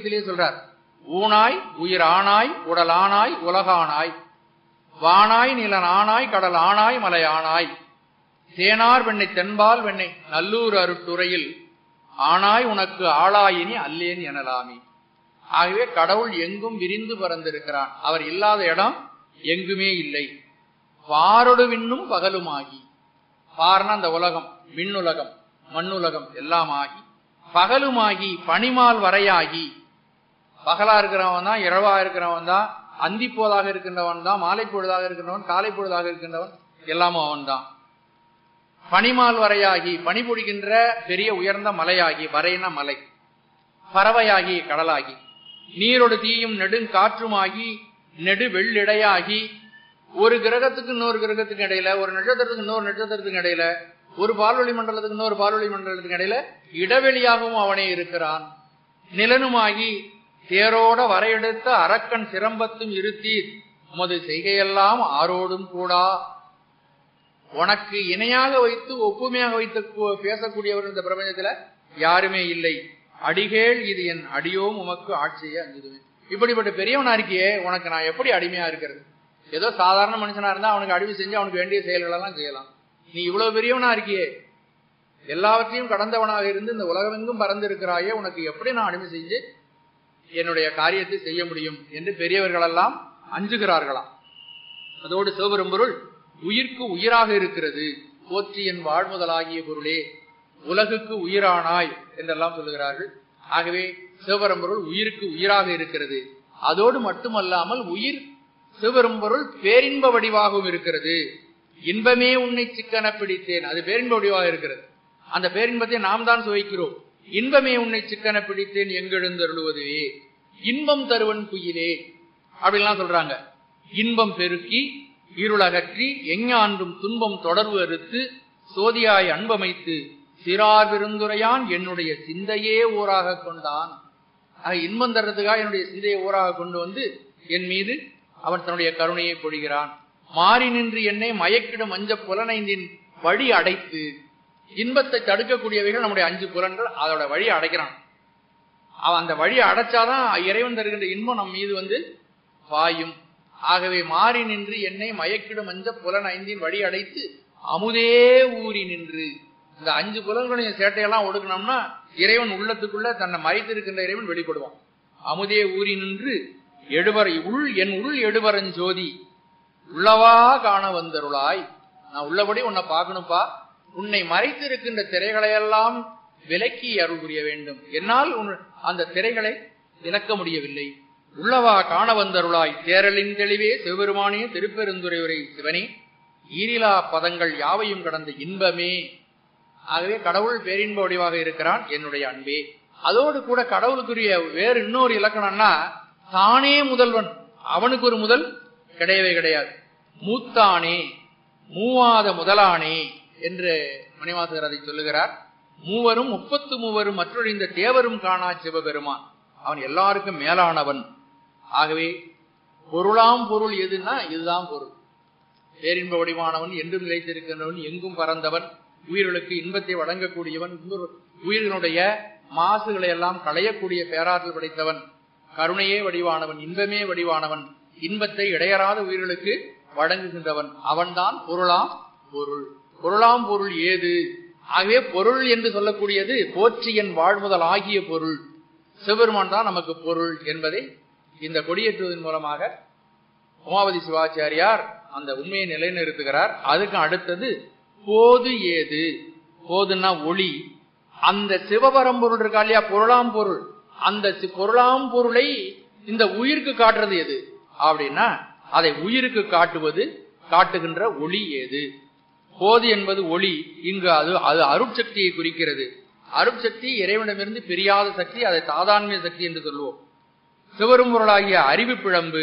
பதிகத்திலேயே சொல்றார் ஊனாய் உயிர் ஆனாய் உடல் ஆனாய் உலகானாய் வானாய் நிலன் ஆனாய் கடல் ஆனாய் மலை ஆனாய் தேனார் வெண்ணை தென்பால் வெண்ணை நல்லூர் அருட்டுறையில் ஆனாய் உனக்கு ஆளாயினி அல்லேன் எனலாமே ஆகவே கடவுள் எங்கும் விரிந்து பறந்திருக்கிறான் அவர் இல்லாத இடம் எங்குமே இல்லை பாரொடு விண்ணும் பகலுமாகி பார்னா அந்த உலகம் விண்ணுலகம் மண்ணுலகம் எல்லாம் ஆகி பகலுமாகி பனிமால் வரையாகி பகலா இருக்கிறவன் தான் இரவா இருக்கிறவன் தான் அந்தி போதாக இருக்கின்றவன் தான் மாலை பொழுதாக இருக்கின்றவன் காலை பொழுதாக இருக்கின்றவன் எல்லாமும் அவன் தான் பனிமால் வரையாகி பனி பொழிகின்ற பெரிய உயர்ந்த மலையாகி வரைன மலை பறவையாகி கடலாகி நீரோடு தீயும் நெடுங்காற்றுமாகி நெடு வெள்ளிடையாகி ஒரு கிரகத்துக்கு இன்னொரு கிரகத்துக்கு இடையில ஒரு நட்சத்திரத்துக்கு இன்னொரு நட்சத்திரத்துக்கு இடையில ஒரு பால்வழி மண்டலத்துக்கு இன்னொரு பால்வழி மண்டலத்துக்கு இடையில இடைவெளியாகவும் அவனே இருக்கிறான் நிலனுமாகி தேரோட வரையெடுத்த அரக்கன் சிரம்பத்தும் இருத்தீர் உமது செய்கையெல்லாம் ஆரோடும் கூடா உனக்கு இணையாக வைத்து ஒப்புமையாக வைத்து கு- பேசக்கூடியவர் இந்த பிரபஞ்சத்துல யாருமே இல்லை அடிகேள் இது என் அடியோம் உமக்கு ஆட்சியை அஞ்சுதுவேன் இப்படிப்பட்ட பெரியவனா இருக்கியே உனக்கு நான் எப்படி அடிமையா இருக்கிறது ஏதோ சாதாரண மனுஷனா இருந்தா அவனுக்கு அடிமை செஞ்சு அவனுக்கு வேண்டிய செயல்கள் எல்லாம் செய்யலாம் நீ இவ்வளவு பெரியவனா இருக்கியே எல்லாவற்றையும் கடந்தவனாக இருந்து இந்த உலகமெங்கும் பறந்து இருக்கிறாயே உனக்கு எப்படி நான் அடிமை செஞ்சு என்னுடைய காரியத்தை செய்ய முடியும் என்று பெரியவர்கள் எல்லாம் அஞ்சுகிறார்களாம் அதோடு சிவபெரும்பொருள் உயிர்க்கு உயிராக இருக்கிறது போற்றி என் வாழ்முதலாகிய பொருளே உலகுக்கு உயிரானாய் என்றெல்லாம் சொல்லுகிறார்கள் ஆகவே சிவபெரும்பொருள் உயிருக்கு உயிராக இருக்கிறது அதோடு மட்டுமல்லாமல் உயிர் சிவபெரும்பொருள் பேரின்ப வடிவாகவும் இருக்கிறது இன்பமே உன்னை சிக்கன பிடித்தேன் அது பேரின்ப வடிவாக இருக்கிறது அந்த பேரின்பத்தை நாம் தான் சுவைக்கிறோம் இன்பமே உன்னை சிக்கன பிடித்தேன் எங்கெழுந்தருளுவதுவே இன்பம் தருவன் குயிலே அப்படின்லாம் சொல்றாங்க இன்பம் பெருக்கி இருளகற்றி எஞ்ஞான்றும் துன்பம் தொடர்பு அறுத்து சோதியாய் அன்பமைத்து சிறார் பெருந்துரையான் என்னுடைய சிந்தையே ஊராக கொண்டான் ஆக இன்பம் தர்றதுக்காக என்னுடைய சிந்தையை ஊராக கொண்டு வந்து என் மீது அவன் தன்னுடைய கருணையை பொழிகிறான் மாறி நின்று என்னை மயக்கிடும் அஞ்ச புலனைந்தின் வழி அடைத்து இன்பத்தை தடுக்கக்கூடியவைகள் நம்முடைய அஞ்சு புலன்கள் அதோட வழி அடைக்கிறான் அவன் அந்த வழி அடைச்சாதான் இறைவன் தருகின்ற இன்பம் நம் மீது வந்து பாயும் ஆகவே மாறி நின்று என்னை மயக்கிடும் அஞ்ச புலன் ஐந்தின் வழி அடைத்து அமுதே ஊறி நின்று இந்த அஞ்சு புலன்களையும் சேட்டையெல்லாம் ஒடுக்கணும்னா இறைவன் உள்ளத்துக்குள்ள தன்னை மறைத்திருக்கின்ற இறைவன் வெளிப்படுவான் அமுதே ஊறி நின்று எடுபறை உள் என் உள் எடுபரஞ்சோதி உள்ளவா காண வந்தருளாய் நான் உள்ளபடி உன்னை பார்க்கணும்ப்பா உன்னை மறைத்திருக்கின்ற திரைகளையெல்லாம் விலக்கி அருள் புரிய வேண்டும் என்னால் உன்- அந்த திரைகளை விலக்க முடியவில்லை உள்ளவா காண வந்தருளாய் தேரலின் தெளிவே சிவபெருமானே திருப்பெருந்துரையுரை சிவனே ஈரிலா பதங்கள் யாவையும் கடந்த இன்பமே ஆகவே கடவுள் பேரின்ப வடிவாக இருக்கிறான் என்னுடைய அன்பே அதோடு கூட கடவுளுக்குரிய வேறு இன்னொரு இலக்கணம்னா தானே முதல்வன் அவனுக்கு ஒரு முதல் கிடையவே கிடையாது மூத்தானே மூவாத முதலானே என்று மணிவாசகர் அதை சொல்லுகிறார் மூவரும் முப்பத்து மூவரும் மற்றொழிந்த தேவரும் காணா சிவபெருமான் அவன் எல்லாருக்கும் மேலானவன் ஆகவே பொருளாம் பொருள் எதுன்னா இதுதான் பொருள் பேரின்ப வடிவானவன் என்றும் நிலைத்திருக்கின்றவன் எங்கும் பறந்தவன் உயிர்களுக்கு இன்பத்தை வழங்கக்கூடியவன் இன்னொரு உயிரினுடைய மாசுகளை எல்லாம் களையக்கூடிய பேராற்றல் படைத்தவன் கருணையே வடிவானவன் இன்பமே வடிவானவன் இன்பத்தை இடையறாத உயிர்களுக்கு வழங்குகின்றவன் அவன்தான் பொருளாம் பொருள் பொருளாம் பொருள் ஏது ஆகவே பொருள் என்று சொல்லக்கூடியது போற்றியன் வாழ்முதல் ஆகிய பொருள் சிவபெருமான் தான் நமக்கு பொருள் என்பதை இந்த கொடியேற்றுவதன் மூலமாக உமாபதி சிவாச்சாரியார் அந்த உண்மையை நிலைநிறுத்துகிறார் அதுக்கு அடுத்தது போது ஏது போதுன்னா ஒளி அந்த சிவபரம்பொருள் இருக்கா இல்லையா பொருளாம் பொருள் அந்த சி- பொருளாம் பொருளை இந்த உயிருக்கு காட்டுறது எது அப்படின்னா அதை உயிருக்கு காட்டுவது காட்டுகின்ற ஒளி ஏது போது என்பது ஒளி இங்கு அது அது அருட்சக்தியை குறிக்கிறது அருட்சக்தி இறைவனிடமிருந்து பிரியாத சக்தி அதை தாதான்மிய சக்தி என்று சொல்லுவோம் சிவரும்பொருளாகிய அறிவு பிழம்பு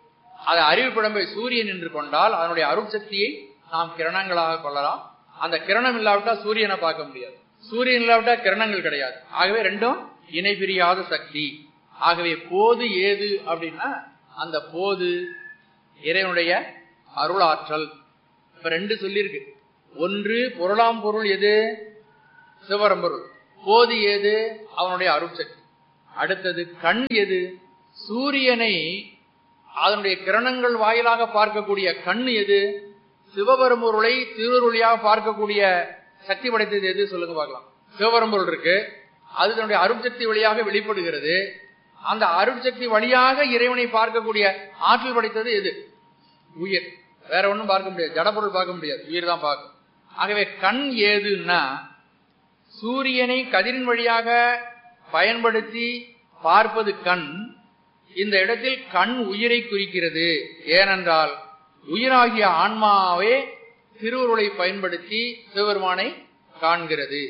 அது அறிவு பிழம்பை சூரியன் என்று கொண்டால் அதனுடைய அருட்சக்தியை நாம் கிரணங்களாக கொள்ளலாம் அந்த கிரணம் இல்லாவிட்டா சூரியனை பார்க்க முடியாது சூரியன் இல்லாவிட்டா கிரணங்கள் கிடையாது ஆகவே ரெண்டும் இணை பிரியாத சக்தி ஆகவே போது ஏது அப்படின்னா அந்த போது இறைவனுடைய அருளாற்றல் இப்ப ரெண்டு சொல்லியிருக்கு ஒன்று பொருளாம் பொருள் எது சிவபரம்பொருள் போது ஏது அவனுடைய அருட்சக்தி அடுத்தது கண் எது சூரியனை அதனுடைய கிரணங்கள் வாயிலாக பார்க்கக்கூடிய கண் எது சிவபெரும்பொருளை திருவருளியாக பார்க்கக்கூடிய சக்தி படைத்தது எது சொல்லுங்க பார்க்கலாம் சிவபெரும்பொருள் இருக்கு அது தன்னுடைய அருட்சக்தி வழியாக வெளிப்படுகிறது அந்த அருட்சக்தி வழியாக இறைவனை பார்க்கக்கூடிய ஆற்றல் படைத்தது எது உயிர் வேற ஒண்ணும் பார்க்க முடியாது ஜடப்பொருள் பார்க்க முடியாது உயிர் தான் பார்க்கும் ஆகவே கண் ஏதுன்னா சூரியனை கதிரின் வழியாக பயன்படுத்தி பார்ப்பது கண் இந்த இடத்தில் கண் உயிரை குறிக்கிறது ஏனென்றால் உயிராகிய ஆன்மாவே திருவுருளை பயன்படுத்தி சிவபெருமானை காண்கிறது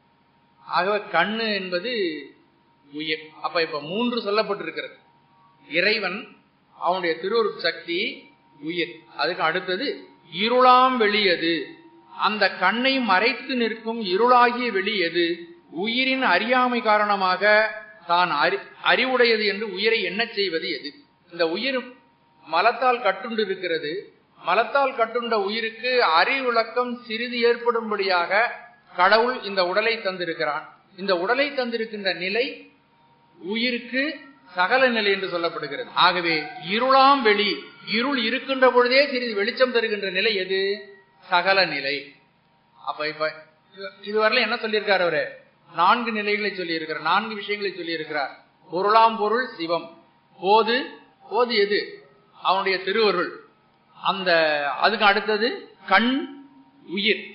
ஆகவே கண்ணு என்பது உயிர் அப்ப இப்ப மூன்று சொல்லப்பட்டிருக்கிறது இறைவன் அவனுடைய திருவுருட் சக்தி உயிர் அதுக்கு அடுத்தது இருளாம் வெளியது அந்த கண்ணை மறைத்து நிற்கும் இருளாகிய வெளியது உயிரின் அறியாமை காரணமாக தான் அறி அறிவுடையது என்று உயிரை எண்ணச் செய்வது எது இந்த உயிர் மலத்தால் கட்டுண்டு இருக்கிறது மலத்தால் கட்டுண்ட உயிருக்கு அறிவுழக்கம் சிறிது ஏற்படும்படியாக கடவுள் இந்த உடலை தந்திருக்கிறான் இந்த உடலை தந்திருக்கின்ற நிலை உயிருக்கு சகல நிலை என்று சொல்லப்படுகிறது ஆகவே இருளாம் வெளி இருள் இருக்கின்ற பொழுதே சிறிது வெளிச்சம் தருகின்ற நிலை எது சகல நிலை அப்ப இப்ப இதுவரையில என்ன சொல்லியிருக்காரு அவரு நான்கு நிலைகளை சொல்லி இருக்கிறார் நான்கு விஷயங்களை சொல்லி இருக்கிறார் பொருளாம் பொருள் சிவம் போது போது எது அவனுடைய திருவருள் அந்த அதுக்கு அடுத்தது கண் உயிர்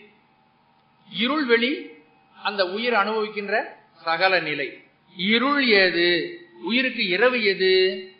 இருள் வெளி அந்த உயிர் அனுபவிக்கின்ற சகல நிலை இருள் ஏது உயிருக்கு இரவு எது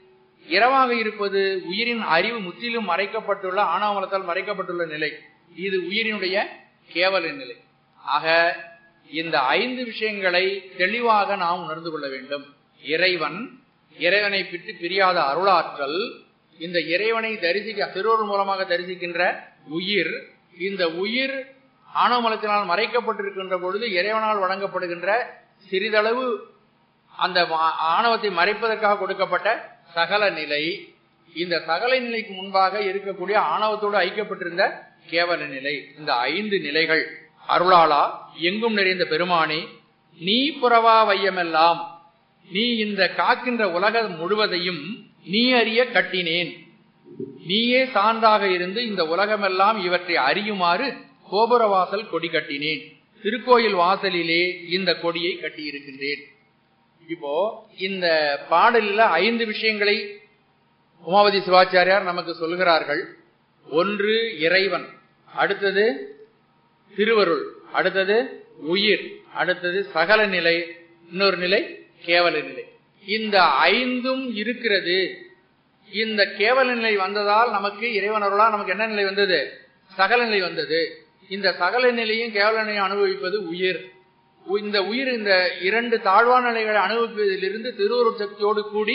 இரவாக இருப்பது உயிரின் அறிவு முற்றிலும் மறைக்கப்பட்டுள்ள ஆணவமலத்தால் மறைக்கப்பட்டுள்ள நிலை இது உயிரினுடைய கேவல நிலை ஆக இந்த ஐந்து விஷயங்களை தெளிவாக நாம் உணர்ந்து கொள்ள வேண்டும் இறைவன் இறைவனை விட்டு பிரியாத அருளாற்றல் இந்த இறைவனை தரிசிக்க திருவருள் மூலமாக தரிசிக்கின்ற உயிர் இந்த உயிர் ஆணவமலத்தினால் மறைக்கப்பட்டிருக்கின்ற பொழுது இறைவனால் வழங்கப்படுகின்ற சிறிதளவு அந்த ஆணவத்தை மறைப்பதற்காக கொடுக்கப்பட்ட சகல நிலை இந்த சகல நிலைக்கு முன்பாக இருக்கக்கூடிய ஆணவத்தோடு ஐக்கியப்பட்டிருந்த கேவல நிலை இந்த ஐந்து நிலைகள் அருளாளா எங்கும் நிறைந்த பெருமானே நீ புறவா வையமெல்லாம் நீ இந்த காக்கின்ற உலகம் முழுவதையும் நீ அறிய கட்டினேன் நீயே சான்றாக இருந்து இந்த உலகமெல்லாம் இவற்றை அறியுமாறு கோபுரவாசல் கொடி கட்டினேன் திருக்கோயில் வாசலிலே இந்த கொடியை கட்டியிருக்கின்றேன் இப்போ இந்த பாடலில் ஐந்து விஷயங்களை உமாவதி சிவாச்சாரியார் நமக்கு சொல்கிறார்கள் ஒன்று இறைவன் அடுத்தது திருவருள் அடுத்தது உயிர் அடுத்தது சகல நிலை இன்னொரு நிலை கேவல நிலை இந்த ஐந்தும் இருக்கிறது இந்த கேவல நிலை வந்ததால் நமக்கு இறைவன் அருளா நமக்கு என்ன நிலை வந்தது சகல நிலை வந்தது இந்த சகல நிலையும் கேவல நிலையும் அனுபவிப்பது உயிர் இந்த உயிர் இந்த இரண்டு தாழ்வான நிலைகளை அனுபவிப்பதிலிருந்து திருவருள் சக்தியோடு கூடி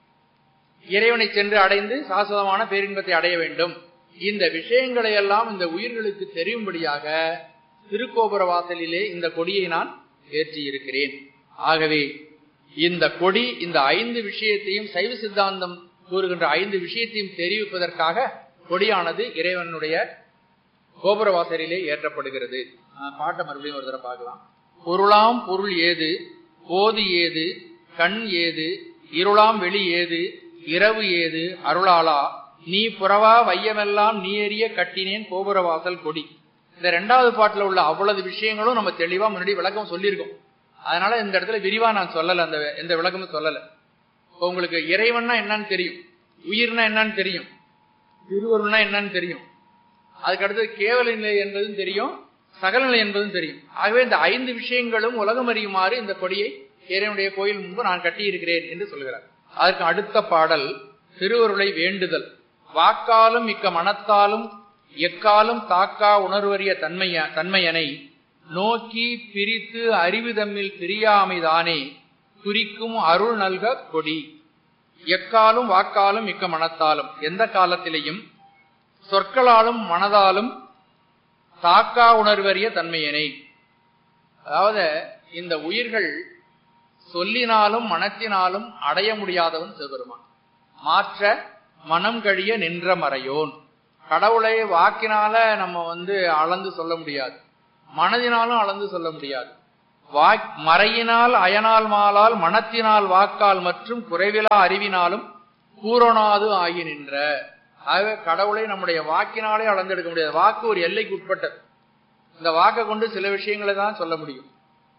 இறைவனை சென்று அடைந்து சாஸ்வதமான பேரின்பத்தை அடைய வேண்டும் இந்த விஷயங்களை எல்லாம் இந்த உயிர்களுக்கு தெரியும்படியாக திருக்கோபுர வாசலிலே இந்த கொடியை நான் ஏற்றி இருக்கிறேன் ஆகவே இந்த கொடி இந்த ஐந்து விஷயத்தையும் சைவ சித்தாந்தம் கூறுகின்ற ஐந்து விஷயத்தையும் தெரிவிப்பதற்காக கொடியானது இறைவனுடைய கோபுர வாசலிலே ஏற்றப்படுகிறது பாட்டை மறுபடியும் ஒரு தடவை பார்க்கலாம் பொருளாம் பொருள் ஏது போது ஏது கண் ஏது இருளாம் வெளி ஏது இரவு ஏது அருளாளா நீ புறவா வையமெல்லாம் நீ எறிய கட்டினேன் கோபுர வாசல் கொடி இந்த ரெண்டாவது பாட்டுல உள்ள அவ்வளவு விஷயங்களும் நம்ம தெளிவா முன்னாடி விளக்கம் சொல்லியிருக்கோம் அதனால இந்த இடத்துல விரிவா நான் சொல்லல அந்த எந்த விளக்கமும் சொல்லல உங்களுக்கு இறைவன்னா என்னன்னு தெரியும் உயிர்னா என்னன்னு தெரியும் திருவருள்னா என்னன்னு தெரியும் அதுக்கு அடுத்தது கேவல நிலை என்பதும் தெரியும் சகல நிலை என்பதும் தெரியும் ஆகவே இந்த ஐந்து விஷயங்களும் உலகம் அறியுமாறு இந்த கொடியை இறைவனுடைய கோயில் முன்பு நான் கட்டியிருக்கிறேன் என்று சொல்கிறார் அதற்கு அடுத்த பாடல் திருவருளை வேண்டுதல் வாக்காலும் மிக்க மனத்தாலும் எக்காலும் தாக்கா உணர்வறிய தன்மைய தன்மையனை நோக்கி பிரித்து அறிவு தம்மில் பிரியாமைதானே குறிக்கும் அருள் நல்க கொடி எக்காலும் வாக்காலும் மிக்க மனத்தாலும் எந்த காலத்திலேயும் சொற்களாலும் மனதாலும் தாக்கா உணர்வறிய தன்மையனை அதாவது இந்த உயிர்கள் சொல்லினாலும் மனத்தினாலும் அடைய முடியாதவன் சிவபெருமான் மாற்ற மனம் கழிய நின்ற மறையோன் கடவுளை வாக்கினால நம்ம வந்து அளந்து சொல்ல முடியாது மனதினாலும் அளந்து சொல்ல முடியாது வாக் மறையினால் அயனால் மாலால் மனத்தினால் வாக்கால் மற்றும் குறைவிலா அறிவினாலும் பூரணாது ஆகி நின்ற ஆகவே கடவுளை நம்முடைய வாக்கினாலே அளந்தெடுக்க முடியாது வாக்கு ஒரு எல்லைக்கு உட்பட்டது இந்த வாக்கை கொண்டு சில விஷயங்களை தான் சொல்ல முடியும்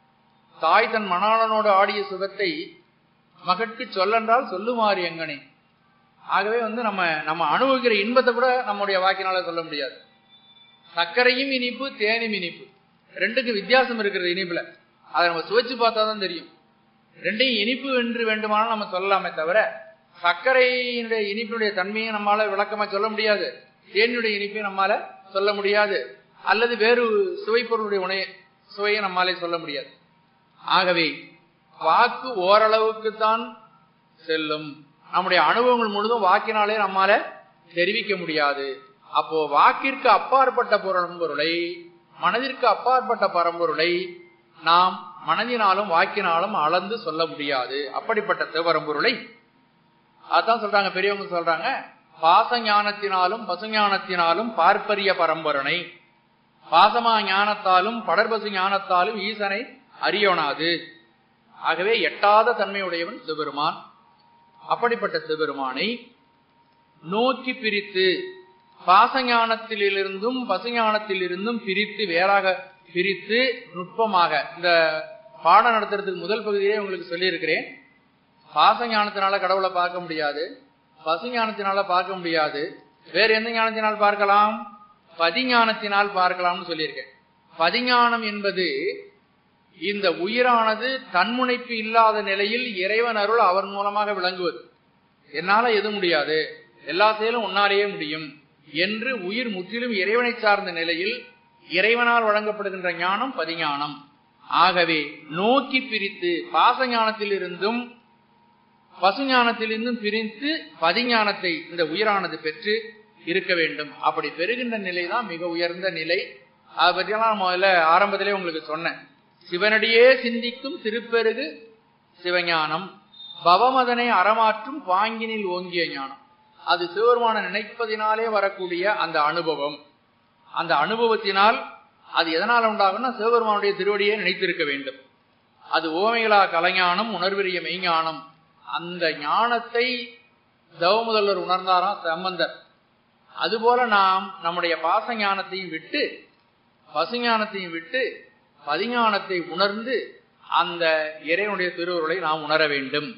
தாய் தன் மணாளனோடு ஆடிய சுகத்தை மகற்கு சொல்லென்றால் சொல்லுமாறு எங்கனே ஆகவே வந்து நம்ம நம்ம அனுபவிக்கிற இன்பத்தை கூட நம்முடைய வாக்கினால சொல்ல முடியாது சர்க்கரையும் இனிப்பு தேனும் இனிப்பு ரெண்டுக்கு வித்தியாசம் இருக்கிறது இனிப்புல அதை நம்ம சுவைச்சு பார்த்தா தான் தெரியும் ரெண்டையும் இனிப்பு என்று வேண்டுமானாலும் நம்ம சொல்லலாமே தவிர சர்க்கரையினுடைய இனிப்பினுடைய தன்மையை நம்மால விளக்கமா சொல்ல முடியாது தேனுடைய இனிப்பையும் நம்மால சொல்ல முடியாது அல்லது வேறு சுவைப்பொருளுடைய உணைய சுவையை நம்மாலே சொல்ல முடியாது ஆகவே வாக்கு ஓரளவுக்கு தான் செல்லும் நம்முடைய அனுபவங்கள் முழுதும் வாக்கினாலே நம்மால தெரிவிக்க முடியாது அப்போ வாக்கிற்கு அப்பாற்பட்ட பொருளை மனதிற்கு அப்பாற்பட்ட பரம்பொருளை நாம் மனதினாலும் வாக்கினாலும் அளந்து சொல்ல முடியாது அப்படிப்பட்ட சிவபரம்பொருளை அதான் சொல்றாங்க பெரியவங்க சொல்றாங்க பாச ஞானத்தினாலும் பசுஞானத்தினாலும் பார்ப்பரிய பரம்பரனை பாசமா ஞானத்தாலும் படர்பசு ஞானத்தாலும் ஈசனை அறியோனாது ஆகவே எட்டாத தன்மையுடையவன் சிவபெருமான் அப்படிப்பட்ட சிவபெருமானை நோக்கி பிரித்து பாசஞானத்திலிருந்தும் பசுஞானத்திலிருந்தும் பிரித்து வேறாக பிரித்து நுட்பமாக இந்த பாடம் நடத்துறதுக்கு முதல் பகுதியே உங்களுக்கு சொல்லியிருக்கிறேன் பாசஞானத்தினால கடவுளை பார்க்க முடியாது பசுஞானத்தினால பார்க்க முடியாது வேற எந்த ஞானத்தினால் பார்க்கலாம் பதிஞானத்தினால் பார்க்கலாம்னு சொல்லியிருக்கேன் பதிஞானம் என்பது இந்த உயிரானது தன்முனைப்பு இல்லாத நிலையில் இறைவன் அருள் அவர் மூலமாக விளங்குவது என்னால எது முடியாது எல்லா செயலும் உன்னாலேயே முடியும் என்று உயிர் முற்றிலும் இறைவனை சார்ந்த நிலையில் இறைவனால் வழங்கப்படுகின்ற ஞானம் பதிஞானம் ஆகவே நோக்கி பிரித்து பாச ஞானத்திலிருந்தும் பசுஞானத்திலிருந்தும் பிரித்து பதிஞானத்தை இந்த உயிரானது பெற்று இருக்க வேண்டும் அப்படி பெறுகின்ற நிலை தான் மிக உயர்ந்த நிலை அதை பற்றியெல்லாம் முதல்ல ஆரம்பத்திலே உங்களுக்கு சொன்னேன் சிவனடியே சிந்திக்கும் திருப்பெருகு சிவஞானம் பவமதனை அறமாற்றும் பாங்கினில் ஓங்கிய ஞானம் அது சிவருமான நினைப்பதினாலே வரக்கூடிய அந்த அனுபவம் அந்த அனுபவத்தினால் அது எதனால் உண்டாகும்னா சிவபெருமானுடைய திருவடியை நினைத்திருக்க வேண்டும் அது ஓமைகளா கலைஞானம் உணர்விரிய மெய்ஞானம் அந்த ஞானத்தை தவமுதல்வர் உணர்ந்தாராம் சம்பந்தர் அதுபோல நாம் நம்முடைய பாச ஞானத்தையும் விட்டு பசுஞானத்தையும் விட்டு பதிஞானத்தை உணர்ந்து அந்த இறைவனுடைய திருவுருளை நாம் உணர வேண்டும்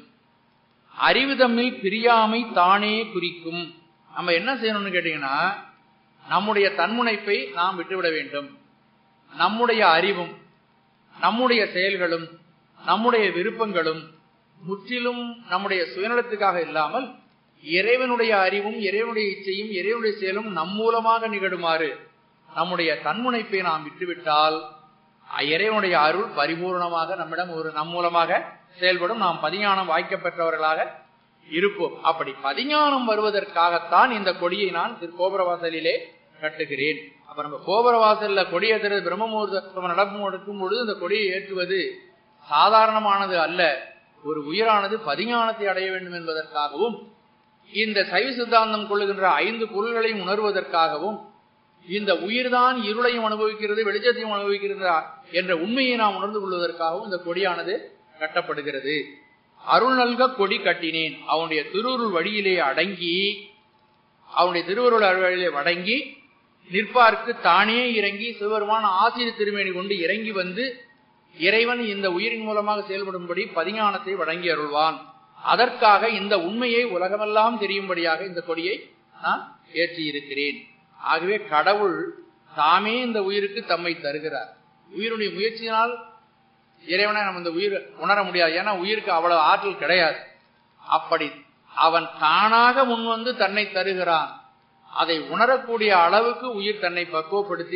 அறிவு தம்மில் பிரியாமை தானே குறிக்கும் நம்ம என்ன செய்யணும்னு கேட்டீங்கன்னா நம்முடைய தன்முனைப்பை நாம் விட்டுவிட வேண்டும் நம்முடைய அறிவும் நம்முடைய செயல்களும் நம்முடைய விருப்பங்களும் முற்றிலும் நம்முடைய சுயநலத்துக்காக இல்லாமல் இறைவனுடைய அறிவும் இறைவனுடைய இச்சையும் இறைவனுடைய செயலும் நம் மூலமாக நிகழுமாறு நம்முடைய தன்முனைப்பை நாம் விட்டுவிட்டால் இறைவனுடைய அருள் பரிபூர்ணமாக நம்மிடம் ஒரு நம் மூலமாக செயல்படும் நாம் பதிஞானம் வாய்க்க பெற்றவர்களாக இருப்போம் அப்படி பதிஞானம் வருவதற்காகத்தான் இந்த கொடியை நான் திரு கோபுரவாசலிலே கட்டுகிறேன் அப்ப நம்ம கோபுரவாசல்ல கொடியேற்றுறது பிரம்மமுகூர்த்தம் நடக்கும் எடுக்கும் பொழுது இந்த கொடியை ஏற்றுவது சாதாரணமானது அல்ல ஒரு உயிரானது பதிஞானத்தை அடைய வேண்டும் என்பதற்காகவும் இந்த சைவ சித்தாந்தம் கொள்ளுகின்ற ஐந்து பொருள்களையும் உணர்வதற்காகவும் இந்த உயிர்தான் இருளையும் அனுபவிக்கிறது வெளிச்சத்தையும் அனுபவிக்கிறது என்ற உண்மையை நாம் உணர்ந்து கொள்வதற்காகவும் இந்த கொடியானது கட்டப்படுகிறது அருள் நல்க கொடி கட்டினேன் அவனுடைய திருவுருள் வழியிலே அடங்கி அவனுடைய திருவுருள் வழியிலே அடங்கி நிற்பார்க்கு தானே இறங்கி சிவபெருமான ஆசிரியர் திருமேனி கொண்டு இறங்கி வந்து இறைவன் இந்த உயிரின் மூலமாக செயல்படும்படி பதிஞானத்தை வழங்கி அருள்வான் அதற்காக இந்த உண்மையை உலகமெல்லாம் தெரியும்படியாக இந்த கொடியை நான் ஏற்றி இருக்கிறேன் ஆகவே கடவுள் தாமே இந்த உயிருக்கு தம்மை தருகிறார் உயிருடைய முயற்சியினால் இறைவனை நம்ம இந்த உயிர் உணர முடியாது ஏன்னா உயிருக்கு அவ்வளவு ஆற்றல் கிடையாது அப்படி அவன் தானாக முன்வந்து தன்னை தருகிறான் அதை உணரக்கூடிய அளவுக்கு உயிர் தன்னை பக்குவப்படுத்தி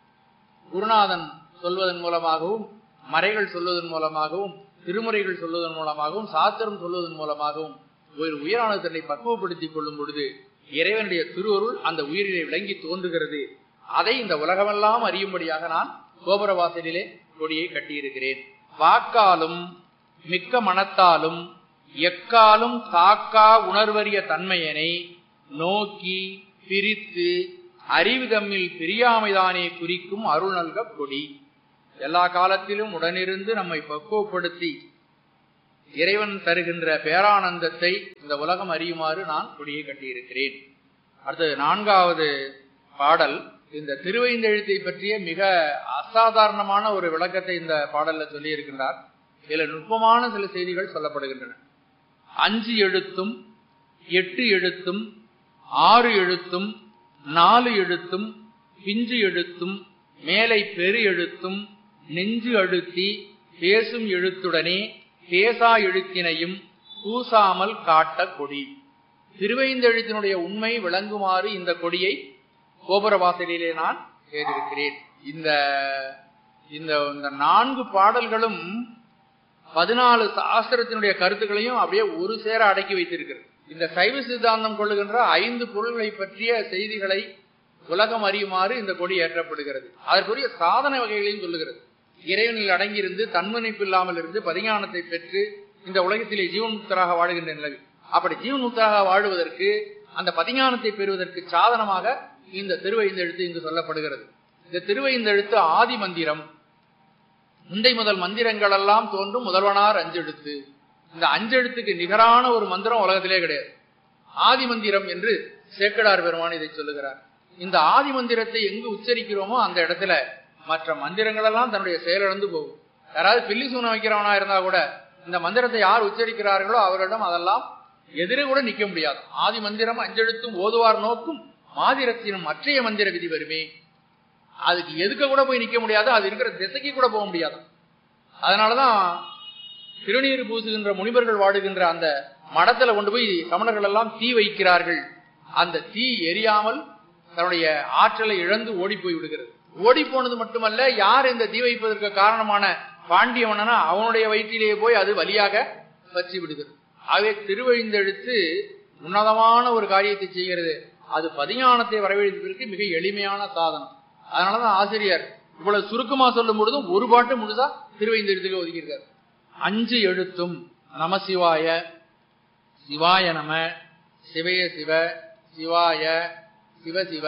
குருநாதன் சொல்வதன் மூலமாகவும் மறைகள் சொல்வதன் மூலமாகவும் திருமுறைகள் சொல்வதன் மூலமாகவும் சாத்திரம் சொல்வதன் மூலமாகவும் ஒரு உயிரானது தன்னை பக்குவப்படுத்திக் கொள்ளும் பொழுது இறைவனுடைய திருவருள் அந்த உயிரிலே விளங்கி தோன்றுகிறது அதை இந்த உலகமெல்லாம் அறியும்படியாக நான் கோபுரவாசலிலே கொடியை கட்டியிருக்கிறேன் வாக்காலும் மிக்க மனத்தாலும் எக்காலும் தாக்கா உணர்வறிய தன்மையனை நோக்கி பிரித்து அறிவு தம்மில் பிரியாமைதானே குறிக்கும் அருள் நல்க கொடி எல்லா காலத்திலும் உடனிருந்து நம்மை பக்குவப்படுத்தி இறைவன் தருகின்ற பேரானந்தத்தை இந்த உலகம் அறியுமாறு நான் கொடியை கட்டியிருக்கிறேன் அடுத்தது நான்காவது பாடல் இந்த திருவைந்தெழுத்தை பற்றிய மிக அசாதாரணமான ஒரு விளக்கத்தை இந்த பாடல்ல சொல்லி இருக்கின்றார் இதுல நுட்பமான சில செய்திகள் சொல்லப்படுகின்றன அஞ்சு எழுத்தும் எட்டு எழுத்தும் ஆறு எழுத்தும் நாலு எழுத்தும் பிஞ்சு எழுத்தும் மேலை பெரு எழுத்தும் நெஞ்சு அழுத்தி பேசும் எழுத்துடனே பேசா எழுத்தினையும் பூசாமல் காட்ட கொடி திருவைந்தெழுத்தினுடைய உண்மை விளங்குமாறு இந்த கொடியை கோபுர வாசலிலே நான் செய்திருக்கிறேன் இந்த இந்த இந்த நான்கு பாடல்களும் பதினாலு சாஸ்திரத்தினுடைய கருத்துக்களையும் அப்படியே ஒரு சேர அடக்கி வைத்திருக்கிறது இந்த சைவ சித்தாந்தம் கொள்ளுகின்ற ஐந்து பொருள்களை பற்றிய செய்திகளை உலகம் அறியுமாறு இந்த கொடி ஏற்றப்படுகிறது அதற்குரிய சாதன வகைகளையும் சொல்லுகிறது இறைவனில் அடங்கியிருந்து தன்முனைப்பு இல்லாமல் இருந்து பதிஞானத்தை பெற்று இந்த உலகத்திலே ஜீவன் முக்தராக வாழுகின்ற நிலவி அப்படி ஜீவன் முக்தராக வாழுவதற்கு அந்த பதிஞானத்தை பெறுவதற்கு சாதனமாக இந்த திருவைந்தெழுத்து இங்கு சொல்லப்படுகிறது இந்த திருவைந்தெழுத்து ஆதி மந்திரம் முந்தை முதல் மந்திரங்கள் எல்லாம் தோன்றும் முதல்வனார் அஞ்செழுத்து இந்த அஞ்செழுத்துக்கு நிகரான ஒரு மந்திரம் உலகத்திலே கிடையாது ஆதி மந்திரம் என்று சேக்கடார் பெருமான் இதை சொல்லுகிறார் இந்த ஆதி மந்திரத்தை எங்கு உச்சரிக்கிறோமோ அந்த இடத்துல மற்ற மந்திரங்கள் எல்லாம் தன்னுடைய செயலிழந்து போகும் யாராவது பில்லி சூன வைக்கிறவனா இருந்தா கூட இந்த மந்திரத்தை யார் உச்சரிக்கிறார்களோ அவரிடம் அதெல்லாம் எதிரே கூட நிக்க முடியாது ஆதி மந்திரம் அஞ்செழுத்தும் ஓதுவார் நோக்கும் மாதிரத்தினும் மற்றைய மந்திர விதி வருமே அதுக்கு எதுக்க கூட போய் நிக்க முடியாது அது இருக்கிற திசைக்கு கூட போக முடியாது அதனாலதான் திருநீர் பூசுகின்ற முனிவர்கள் வாடுகின்ற அந்த மடத்துல கொண்டு போய் சமணர்கள் எல்லாம் தீ வைக்கிறார்கள் அந்த தீ எரியாமல் தன்னுடைய ஆற்றலை இழந்து ஓடி போய் விடுகிறது ஓடி போனது மட்டுமல்ல யார் இந்த தீ வைப்பதற்கு காரணமான பாண்டியவனா அவனுடைய வயிற்றிலேயே போய் அது வழியாக பற்றி விடுகிறது ஆகவே திருவழிந்தெழுத்து உன்னதமான ஒரு காரியத்தை செய்கிறது அது பதிஞானத்தை வரவேற்பதற்கு மிக எளிமையான சாதனம் அதனாலதான் ஆசிரியர் இவ்வளவு சுருக்கமா சொல்லும் பொழுதும் ஒரு பாட்டு முழுதா திருவைந்தெழுத்துக்கு ஒதுக்கியிருக்கார் அஞ்சு எழுத்தும் நமசிவாய சிவாய நம சிவய சிவ சிவாய சிவ சிவ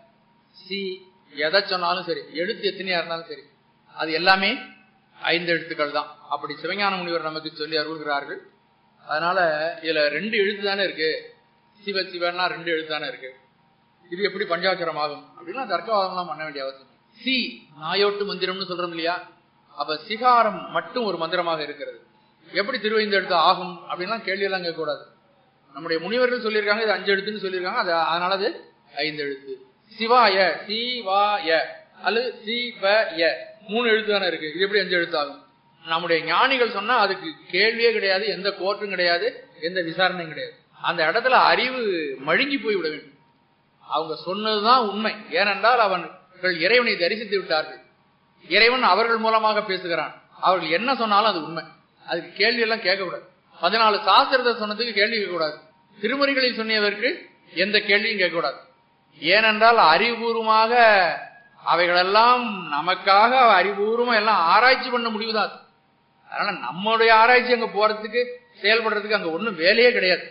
சி எதை சொன்னாலும் சரி எழுத்து எத்தனையா இருந்தாலும் சரி அது எல்லாமே ஐந்து எழுத்துக்கள் தான் அப்படி சிவஞான முனிவர் நமக்கு சொல்லி அருள்கிறார்கள் அதனால இதுல ரெண்டு எழுத்து தானே இருக்கு சிவ சிவன்னா ரெண்டு எழுத்து தானே இருக்கு இது எப்படி பஞ்சாட்சரம் ஆகும் அப்படின்னா தர்க்கவாதம்லாம் பண்ண வேண்டிய அவசியம் சி நாயோட்டு மந்திரம்னு சொல்றோம் இல்லையா அப்ப சிகாரம் மட்டும் ஒரு மந்திரமாக இருக்கிறது எப்படி திருவைந்து எழுத்து ஆகும் அப்படின்லாம் கேள்வி எல்லாம் கேட்கக்கூடாது நம்முடைய முனிவர்கள் சொல்லியிருக்காங்க இது அஞ்சு எழுத்துன்னு சொல்லியிருக்காங்க அது அதனால அது ஐந்து எழுத்து சிவாய சிவாய அல்லது சிவய மூணு எழுத்து தானே இருக்கு இது எப்படி அஞ்சு எழுத்து ஆகும் நம்முடைய ஞானிகள் சொன்னா அதுக்கு கேள்வியே கிடையாது எந்த கோர்ட்டும் கிடையாது எந்த விசாரணையும் கிடையாது அந்த இடத்துல அறிவு மழுங்கி போய் விட வேண்டும் அவங்க சொன்னதுதான் உண்மை ஏனென்றால் அவர்கள் இறைவனை தரிசித்து விட்டார்கள் இறைவன் அவர்கள் மூலமாக பேசுகிறான் அவர்கள் என்ன சொன்னாலும் அது உண்மை அதுக்கு கேள்வி எல்லாம் கேட்கக்கூடாது பதினாலு சாஸ்திரத்தை சொன்னதுக்கு கேள்வி கேட்கக்கூடாது திருமுறைகளில் சொன்னியதற்கு எந்த கேள்வியும் கேட்கக்கூடாது ஏனென்றால் அறிவுபூர்வமாக அவைகளெல்லாம் நமக்காக அறிவுபூர்வமா எல்லாம் ஆராய்ச்சி பண்ண முடிவுதான் அது. அதனால நம்மளுடைய ஆராய்ச்சி அங்க போறதுக்கு செயல்படுறதுக்கு அங்க ஒண்ணும் வேலையே கிடையாது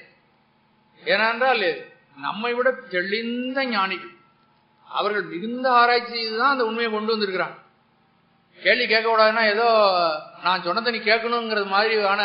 ஏனென்றால் நம்மை விட தெளிந்த ஞானிகள் அவர்கள் மிகுந்த ஆராய்ச்சி செய்துதான் அந்த உண்மையை கொண்டு வந்திருக்கிறாங்க கேள்வி கேட்க கூடாதுன்னா ஏதோ நான் சொன்னதை நீ கேட்கணுங்கிறது மாதிரியான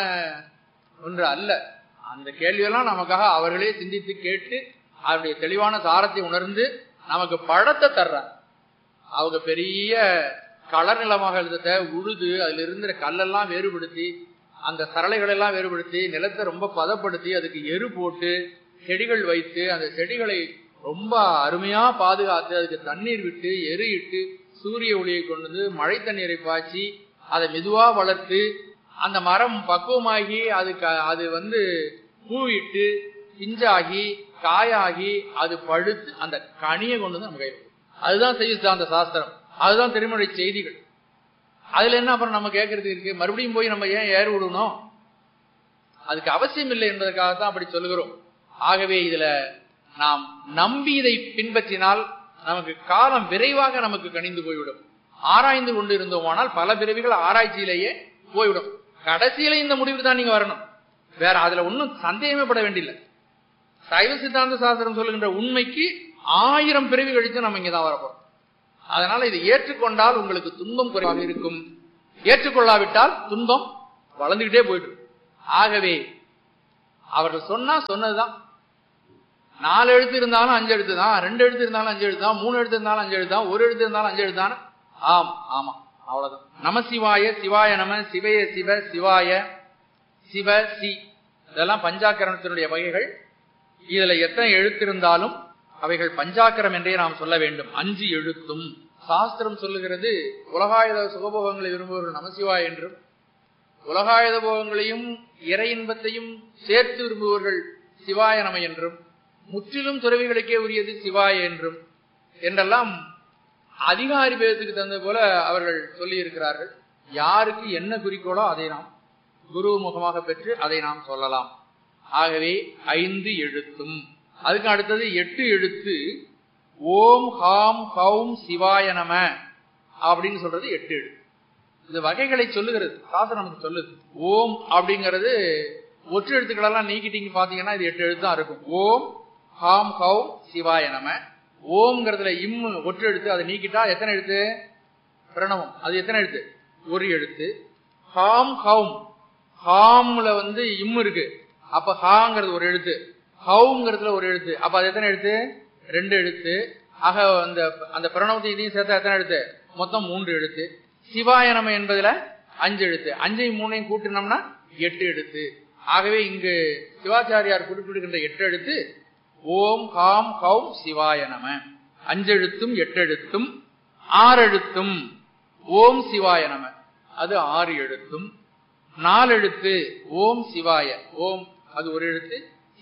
ஒன்று அல்ல அந்த கேள்வியெல்லாம் நமக்காக அவர்களே சிந்தித்து கேட்டு அவருடைய தெளிவான சாரத்தை உணர்ந்து நமக்கு பழத்தை தர்றாங்க அவங்க பெரிய கலர் நிலமாக எழுதத்தை உழுது அதுல இருந்த கல்லெல்லாம் வேறுபடுத்தி அந்த சரளைகள் எல்லாம் வேறுபடுத்தி நிலத்தை ரொம்ப பதப்படுத்தி அதுக்கு எரு போட்டு செடிகள் வைத்து அந்த செடிகளை ரொம்ப அருமையா பாதுகாத்து அதுக்கு தண்ணீர் விட்டு எரு இட்டு சூரிய ஒளியை கொண்டு வந்து மழை தண்ணீரை பாய்ச்சி அதை மெதுவா வளர்த்து அந்த மரம் பக்குவமாகி அதுக்கு அது வந்து பூவிட்டு பிஞ்சாகி காயாகி அது பழுத்து அந்த கனியை கொண்டு வந்து நம்ம கையில் அதுதான் செய்யுது அந்த சாஸ்திரம் அதுதான் திருமண செய்திகள் அதுல என்ன அப்புறம் நம்ம கேட்கறது இருக்கு மறுபடியும் போய் நம்ம ஏன் ஏறு விடணும் அதுக்கு அவசியம் இல்லை என்பதற்காகத்தான் அப்படி சொல்லுகிறோம் ஆகவே இதுல நாம் நம்பி இதை பின்பற்றினால் நமக்கு காலம் விரைவாக நமக்கு கணிந்து போய்விடும் ஆராய்ந்து கொண்டு இருந்தோமானால் பல பிறவிகள் ஆராய்ச்சியிலேயே போய்விடும் கடைசியில இந்த முடிவுக்கு தான் நீங்க வரணும் வேற அதுல ஒன்றும் சந்தேகமே பட வேண்டியில்லை சைவ சித்தாந்த சாஸ்திரம் சொல்லுகின்ற உண்மைக்கு ஆயிரம் பிறவி கழித்து நம்ம இங்கதான் வரப்போம் அதனால இதை ஏற்றுக்கொண்டால் உங்களுக்கு துன்பம் குறைவாக இருக்கும் ஏற்றுக்கொள்ளாவிட்டால் துன்பம் வளர்ந்துகிட்டே போயிட்டு இருக்கும். ஆகவே அவர்கள் சொன்னா சொன்னதுதான் நாலு எழுத்து இருந்தாலும் அஞ்சு எழுத்து தான் ரெண்டு எழுத்து இருந்தாலும் அஞ்சு எழுத்து தான் மூணு எழுத்து இருந்தாலும் அஞ்சு எழுத்து தான் ஒரு எழுத்து இருந்தாலும் அஞ்சு எழுத்து தான் ஆம் ஆமா அவ்வளவுதான் நம சிவாய சிவாய நம சிவய சிவ சிவாய சிவ சி இதெல்லாம் பஞ்சாக்கரணத்தினுடைய வகைகள் இதுல எத்தனை எழுத்து இருந்தாலும் அவைகள் பஞ்சாக்கரம் என்றே நாம் சொல்ல வேண்டும் அஞ்சு எழுத்தும் சாஸ்திரம் சொல்லுகிறது உலகாயுத சுகபோகங்களை விரும்புவர்கள் நமசிவாய் என்றும் உலகாயுத போகங்களையும் இறை இன்பத்தையும் சேர்த்து விரும்புவர்கள் சிவாய நம என்றும் முற்றிலும் துறவிகளுக்கே உரியது சிவாய என்றும் என்றெல்லாம் அதிகாரி பேதத்துக்கு தந்தது போல அவர்கள் சொல்லி இருக்கிறார்கள் யாருக்கு என்ன குறிக்கோளோ அதை நாம் குரு முகமாக பெற்று அதை நாம் சொல்லலாம் ஆகவே ஐந்து எழுத்தும் அதுக்கு அடுத்தது எட்டு எழுத்து ஓம் ஹாம் ஹௌம் சிவாய நம அப்படின்னு சொல்றது எட்டு எழுத்து இந்த வகைகளை சொல்லுகிறது சாஸ்திரம் நமக்கு சொல்லுது ஓம் அப்படிங்கிறது ஒற்று எழுத்துக்களெல்லாம் நீக்கிட்டீங்க பாத்தீங்கன்னா இது எட்டு எழுத்து தான் இருக்கும் ஓம் ஹாம் ஹௌம் சிவாய நம ஓம்ங்கிறதுல இம் ஒற்று எழுத்து அதை நீக்கிட்டா எத்தனை எழுத்து பிரணவம் அது எத்தனை எழுத்து ஒரு எழுத்து ஹாம் ஹௌம் ஹாம்ல வந்து இம் இருக்கு அப்ப ஹாங்கிறது ஒரு எழுத்து ஹவுங்கிறதுல ஒரு எழுத்து அப்ப அது எத்தனை எழுத்து ரெண்டு எழுத்து ஆக அந்த அந்த பிரணவத்தை இதையும் சேர்த்தா எத்தனை எழுத்து மொத்தம் மூன்று எழுத்து சிவாயனம் என்பதுல அஞ்சு எழுத்து அஞ்சையும் மூணையும் கூட்டினோம்னா எட்டு எழுத்து ஆகவே இங்கு சிவாச்சாரியார் குறிப்பிடுகின்ற எட்டு எழுத்து ஓம் ஹாம் ஹௌம் சிவாய நம அஞ்செழுத்தும் எட்டெழுத்தும் ஆறெழுத்தும் ஓம் சிவாய நம அது ஆறு எழுத்தும் நாலெழுத்து ஓம் சிவாய ஓம் அது ஒரு எழுத்து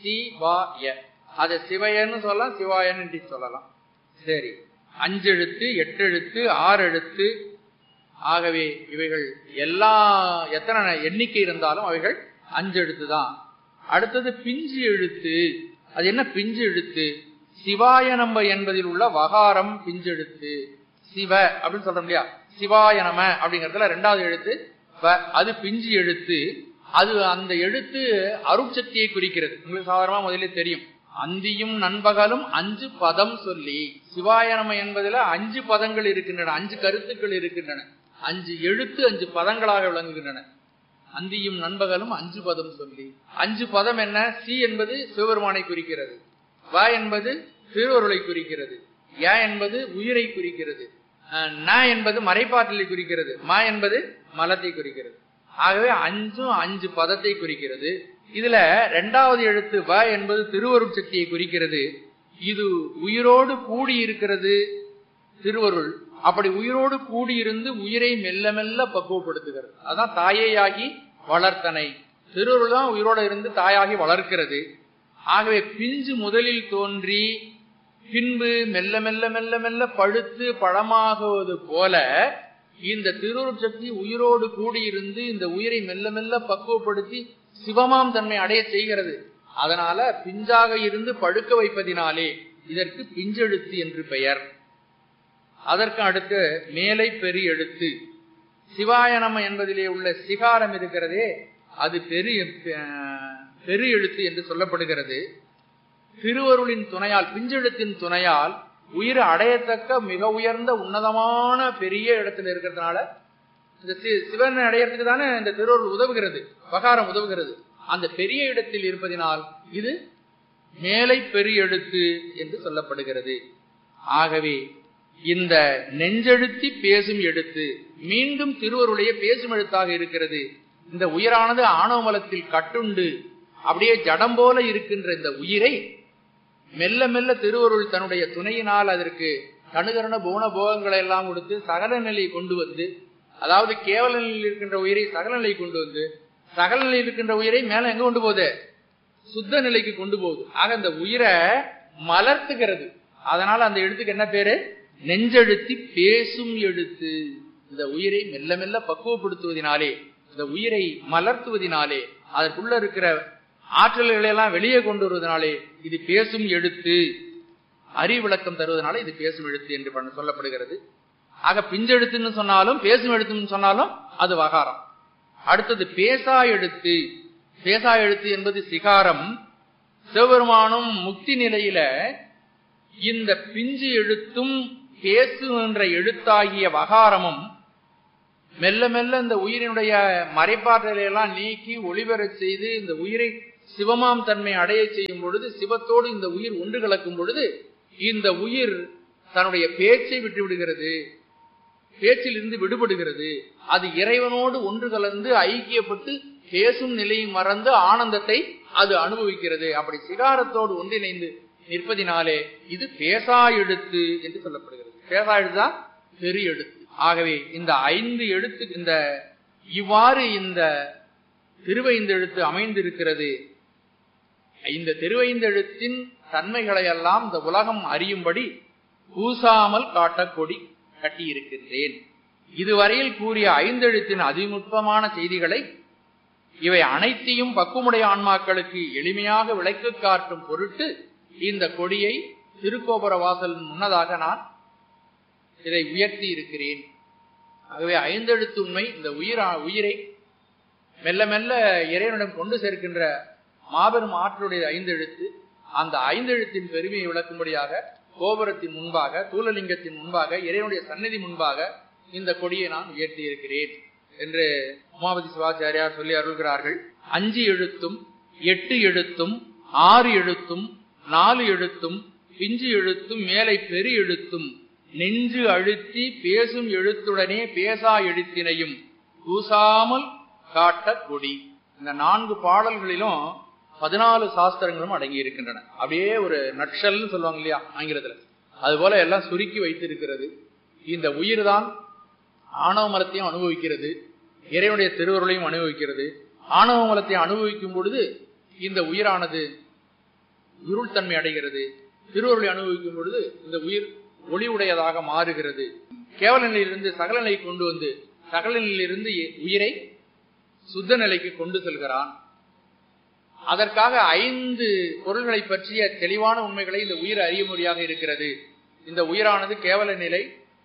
சிவாய அதை சிவயன்னு சொல்லலாம் சிவாயன்னு சொல்லலாம் சரி அஞ்செழுத்து எட்டெழுத்து ஆறு எழுத்து ஆகவே இவைகள் எல்லா எத்தனை எண்ணிக்கை இருந்தாலும் அவைகள் அஞ்சு எழுத்து தான் அடுத்தது பிஞ்சு எழுத்து அது என்ன பிஞ்சு எழுத்து சிவாய நம்ப என்பதில் உள்ள வகாரம் பிஞ்சு எழுத்து சிவ அப்படின்னு சொல்றோம் இல்லையா சிவாய நம அப்படிங்கறதுல ரெண்டாவது எழுத்து வ அது பிஞ்சு எழுத்து அது அந்த எழுத்து அருட்சக்தியை குறிக்கிறது உங்களுக்கு சாதாரணமா முதல்ல தெரியும் அந்தியும் நண்பகலும் அஞ்சு பதம் சொல்லி சிவாயனம என்பதில் அஞ்சு பதங்கள் இருக்கின்றன அஞ்சு கருத்துக்கள் இருக்கின்றன அஞ்சு எழுத்து அஞ்சு பதங்களாக விளங்குகின்றன அந்தியும் நண்பகலும் அஞ்சு பதம் சொல்லி அஞ்சு பதம் என்ன சி என்பது சிவபெருமானை குறிக்கிறது வ என்பது திருவருளை குறிக்கிறது ய என்பது உயிரை குறிக்கிறது அஹ், ந என்பது மறைப்பாற்றலை குறிக்கிறது ம என்பது மலத்தை குறிக்கிறது ஆகவே அஞ்சும் அஞ்சு பதத்தை குறிக்கிறது இதுல இரண்டாவது எழுத்து வ என்பது திருவருட் சக்தியை குறிக்கிறது இது உயிரோடு கூடி இருக்கிறது திருவருள் அப்படி உயிரோடு கூடியிருந்து உயிரை மெல்ல மெல்ல பக்குவப்படுத்துகிறது அதான் தாயேயாகி வளர்த்தனை திருவருள் தான் உயிரோடு இருந்து தாயாகி வளர்க்கிறது ஆகவே பிஞ்சு முதலில் தோன்றி பின்பு மெல்ல மெல்ல மெல்ல மெல்ல பழுத்து பழமாகுவது போல இந்த திருவருட் சக்தி உயிரோடு கூடியிருந்து இந்த உயிரை மெல்ல மெல்ல பக்குவப்படுத்தி சிவமாம் தன்மை அடைய செய்கிறது அதனால பிஞ்சாக இருந்து பழுக்க வைப்பதினாலே இதற்கு பிஞ்செழுத்து என்று பெயர் அதற்கு அடுத்து மேலை பெரு எழுத்து சிவாயனம் என்பதிலே உள்ள சிகாரம் இருக்கிறதே அது பெரு அஹ், பெரு எழுத்து என்று சொல்லப்படுகிறது திருவருளின் துணையால் பிஞ்செழுத்தின் துணையால் உயிர் அடையத்தக்க மிக உயர்ந்த உன்னதமான பெரிய இடத்துல இருக்கிறதுனால இந்த சி- சிவன் அடையறதுக்கு தானே இந்த திருவருள் உதவுகிறது பகாரம் உதவுகிறது அந்த பெரிய இடத்தில் இருப்பதினால் இது மேலை பெரிய எழுத்து என்று சொல்லப்படுகிறது ஆகவே இந்த நெஞ்செழுத்தி பேசும் எழுத்து மீண்டும் திருவருடைய பேசும் எழுத்தாக இருக்கிறது இந்த உயிரானது ஆணவ மலத்தில் கட்டுண்டு அப்படியே ஜடம் போல இருக்கின்ற இந்த உயிரை மெல்ல மெல்ல திருவருள் தன்னுடைய துணையினால் அதற்கு கணுகரண போன போகங்களை எல்லாம் கொடுத்து சகல நிலையை கொண்டு வந்து அதாவது கேவல நிலையில் இருக்கின்ற உயிரை சகல நிலை கொண்டு வந்து சகல நிலையில் இருக்கின்ற உயிரை மேல எங்க கொண்டு போகுது சுத்த நிலைக்கு கொண்டு போகுது ஆக இந்த உயிரை மலர்த்துகிறது அதனால அந்த எழுத்துக்கு என்ன பேரு நெஞ்செழுத்தி பேசும் எழுத்து இந்த உயிரை மெல்ல மெல்ல பக்குவப்படுத்துவதினாலே இந்த உயிரை மலர்த்துவதினாலே அதற்குள்ள இருக்கிற ஆற்றல்களை எல்லாம் வெளியே கொண்டு வருவதனாலே இது பேசும் எழுத்து அறிவிளக்கம் தருவதனால இது பேசும் எழுத்து என்று பண்ண- சொல்லப்படுகிறது ஆக பிஞ்செழுத்துன்னு சொன்னாலும் பேசும் எழுத்துன்னு சொன்னாலும் அது வகாரம் அடுத்தது பேசா எழுத்து பேசா எழுத்து என்பது சிகாரம் சிவபெருமானும் முக்தி நிலையில இந்த பிஞ்சு எழுத்தும் பேசுகின்ற எழுத்தாகிய வகாரமும் மெல்ல மெல்ல இந்த உயிரினுடைய மறைப்பாற்றலை எல்லாம் நீக்கி ஒளிபெறச் செய்து இந்த உயிரை சிவமாம் தன்மை அடைய செய்யும் பொழுது சிவத்தோடு இந்த உயிர் ஒன்று கலக்கும் பொழுது இந்த உயிர் தன்னுடைய பேச்சை விட்டு விடுகிறது பேச்சிலிருந்து விடுபடுகிறது அது இறைவனோடு ஒன்று கலந்து ஐக்கியப்பட்டு பேசும் நிலையை மறந்து ஆனந்தத்தை அது அனுபவிக்கிறது அப்படி சிகாரத்தோடு ஒன்றிணைந்து நிற்பதினாலே இது பேசா எழுத்து என்று சொல்லப்படுகிறது பேசா எழுத்துதான் பெரிய எழுத்து ஆகவே இந்த ஐந்து எழுத்து இந்த இவ்வாறு இந்த திருவைந்தெழுத்து அமைந்திருக்கிறது இந்த திருவைந்தெழுத்தின் தன்மைகளை எல்லாம் இந்த உலகம் அறியும்படி பூசாமல் காட்ட கொடி கட்டியிருக்கின்றேன் இதுவரையில் கூறிய ஐந்தெழுத்தின் அதிநுட்பமான செய்திகளை இவை அனைத்தையும் பக்குமுடைய ஆன்மாக்களுக்கு எளிமையாக விளக்கு காட்டும் பொருட்டு இந்த கொடியை திருக்கோபுர வாசல் முன்னதாக நான் இதை உயர்த்தி இருக்கிறேன் ஆகவே ஐந்தெழுத்து உண்மை இந்த உயிர் உயிரை மெல்ல மெல்ல இறைவனிடம் கொண்டு சேர்க்கின்ற மாபெரும் ஆற்றலுடைய ஐந்தெழுத்து அந்த ஐந்தெழுத்தின் பெருமையை விளக்கும்படியாக கோபுரத்தின் முன்பாக தூலலிங்கத்தின் முன்பாக இறைவனுடைய சந்நிதி முன்பாக இந்த கொடியை நான் உயர்த்தி இருக்கிறேன் என்று உமாபதி சிவாச்சாரியார் சொல்லி அருள்கிறார்கள் அஞ்சு எழுத்தும் எட்டு எழுத்தும் ஆறு எழுத்தும் நாலு எழுத்தும் பிஞ்சு எழுத்தும் மேலை பெரு எழுத்தும் நெஞ்சு அழுத்தி பேசும் எழுத்துடனே பேசா எழுத்தினையும் கூசாமல் காட்ட கொடி இந்த நான்கு பாடல்களிலும் பதினாலு சாஸ்திரங்களும் அடங்கி இருக்கின்றன அப்படியே ஒரு நட்சல்னு சொல்லுவாங்க இல்லையா ஆங்கிலத்துல அது போல எல்லாம் சுருக்கி வைத்திருக்கிறது இந்த உயிர் தான் ஆணவ மலத்தையும் அனுபவிக்கிறது இறைவனுடைய திருவருளையும் அனுபவிக்கிறது ஆணவ மலத்தை அனுபவிக்கும் பொழுது இந்த உயிரானது இருள் தன்மை அடைகிறது திருவருளை அனுபவிக்கும் பொழுது இந்த உயிர் ஒளி உடையதாக மாறுகிறது கேவல நிலையிலிருந்து சகல நிலைக்கு கொண்டு வந்து சகல நிலையிலிருந்து உயிரை சுத்த நிலைக்கு கொண்டு செல்கிறான் அதற்காக ஐந்து பொருள்களை பற்றிய தெளிவான உண்மைகளை இந்த உயிர் அறியுமுறையாக இருக்கிறது இந்த உயிரானது கேவல நிலை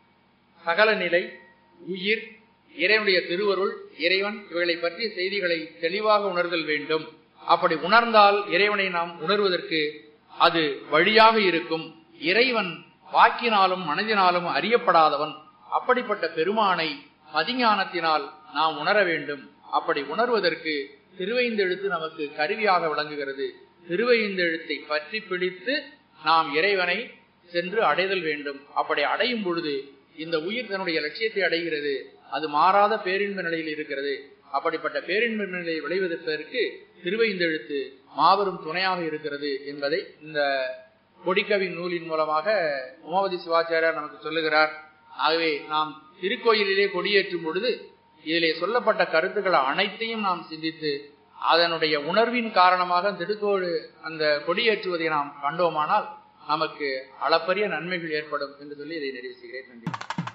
சகல நிலை உயிர் இறைவனுடைய திருவருள் இறைவன் இவைகளை பற்றிய செய்திகளை தெளிவாக உணர்தல் வேண்டும் அப்படி உணர்ந்தால் இறைவனை நாம் உணர்வதற்கு அது வழியாக இருக்கும் இறைவன் வாக்கினாலும் மனதினாலும் அறியப்படாதவன் அப்படிப்பட்ட பெருமானை மதிஞானத்தினால் நாம் உணர வேண்டும் அப்படி உணர்வதற்கு திருவைந்தெழுத்து நமக்கு கருவியாக விளங்குகிறது திருவைந்தெழுத்தை பற்றி பிடித்து நாம் இறைவனை சென்று அடைதல் வேண்டும் அப்படி அடையும் பொழுது இந்த உயிர் தன்னுடைய லட்சியத்தை அடைகிறது அது மாறாத பேரின்ப நிலையில் இருக்கிறது அப்படிப்பட்ட பேரின்ப நிலையை விளைவதற்கு திருவைந்தெழுத்து மாபெரும் துணையாக இருக்கிறது என்பதை இந்த கொடிக்கவி நூலின் மூலமாக உமாவதி சிவாச்சாரியார் நமக்கு சொல்லுகிறார் ஆகவே நாம் திருக்கோயிலிலே கொடியேற்றும் பொழுது இதிலே சொல்லப்பட்ட கருத்துக்கள் அனைத்தையும் நாம் சிந்தித்து அதனுடைய உணர்வின் காரணமாக திருக்கோடு அந்த கொடியேற்றுவதை நாம் கண்டோமானால் நமக்கு அளப்பரிய நன்மைகள் ஏற்படும் என்று சொல்லி இதை நிறைவு செய்கிறேன் நன்றி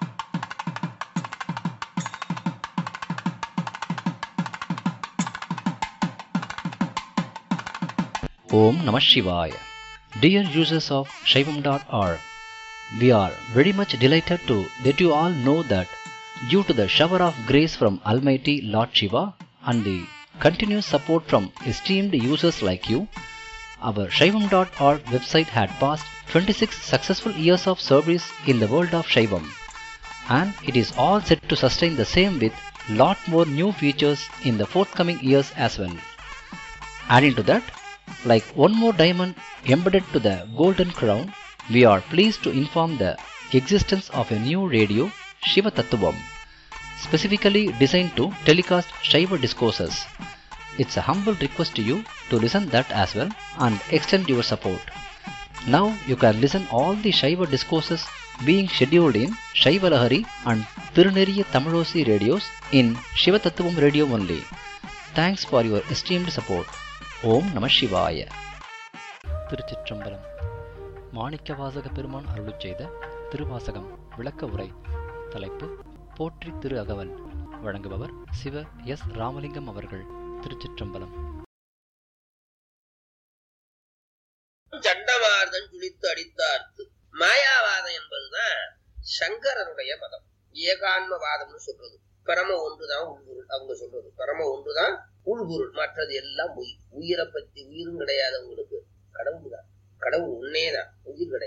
Om Namah Shivaya. Dear users of Shaivam.org, we are very much delighted to let you all know that due to the shower of grace from Almighty Lord Shiva and the continuous support from esteemed users like you, our Shaivam.org website had passed 26 successful years of service in the world of Shaivam and it is all set to sustain the same with lot more new features in the forthcoming years as well. Adding to that, like one more diamond embedded to the golden crown, we are pleased to inform the existence of a new radio, Shiva Tattvam, specifically designed to telecast Shiva discourses. It's a humble request to you to listen that as well and extend your support. Now you can listen all the Shiva discourses being scheduled in Shiva Lahari and Tiruneriya Tamilosi radios in Shiva Tattvam radio only. Thanks for your esteemed support. ஓம் நம சிவாய திருச்சிற்றம்பலம் மாணிக்கவாசக பெருமான் அருளுச் செய்த திருவாசகம் விளக்க உரை தலைப்பு போற்றி திரு அகவல் வழங்குபவர் சிவ எஸ் ராமலிங்கம் அவர்கள் திருச்சிற்றம்பலம் சண்டமார்தன் துளித்து அடித்தார்த்து மாயாவாதம் என்பதுதான் சங்கரனுடைய மதம் ஏகான்மவாதம்னு சொல்றது பரம ஒன்றுதான் உள்பொருள் அவங்க சொல்றது பரம ஒன்றுதான் உள்பொருள் மற்றது எல்லாம் உயிர் உயிரை பத்தி உயிரும் கிடையாது அவங்களுக்கு கடவுள் தான் கடவுள் உன்னேதான் உயிர் கிடையாது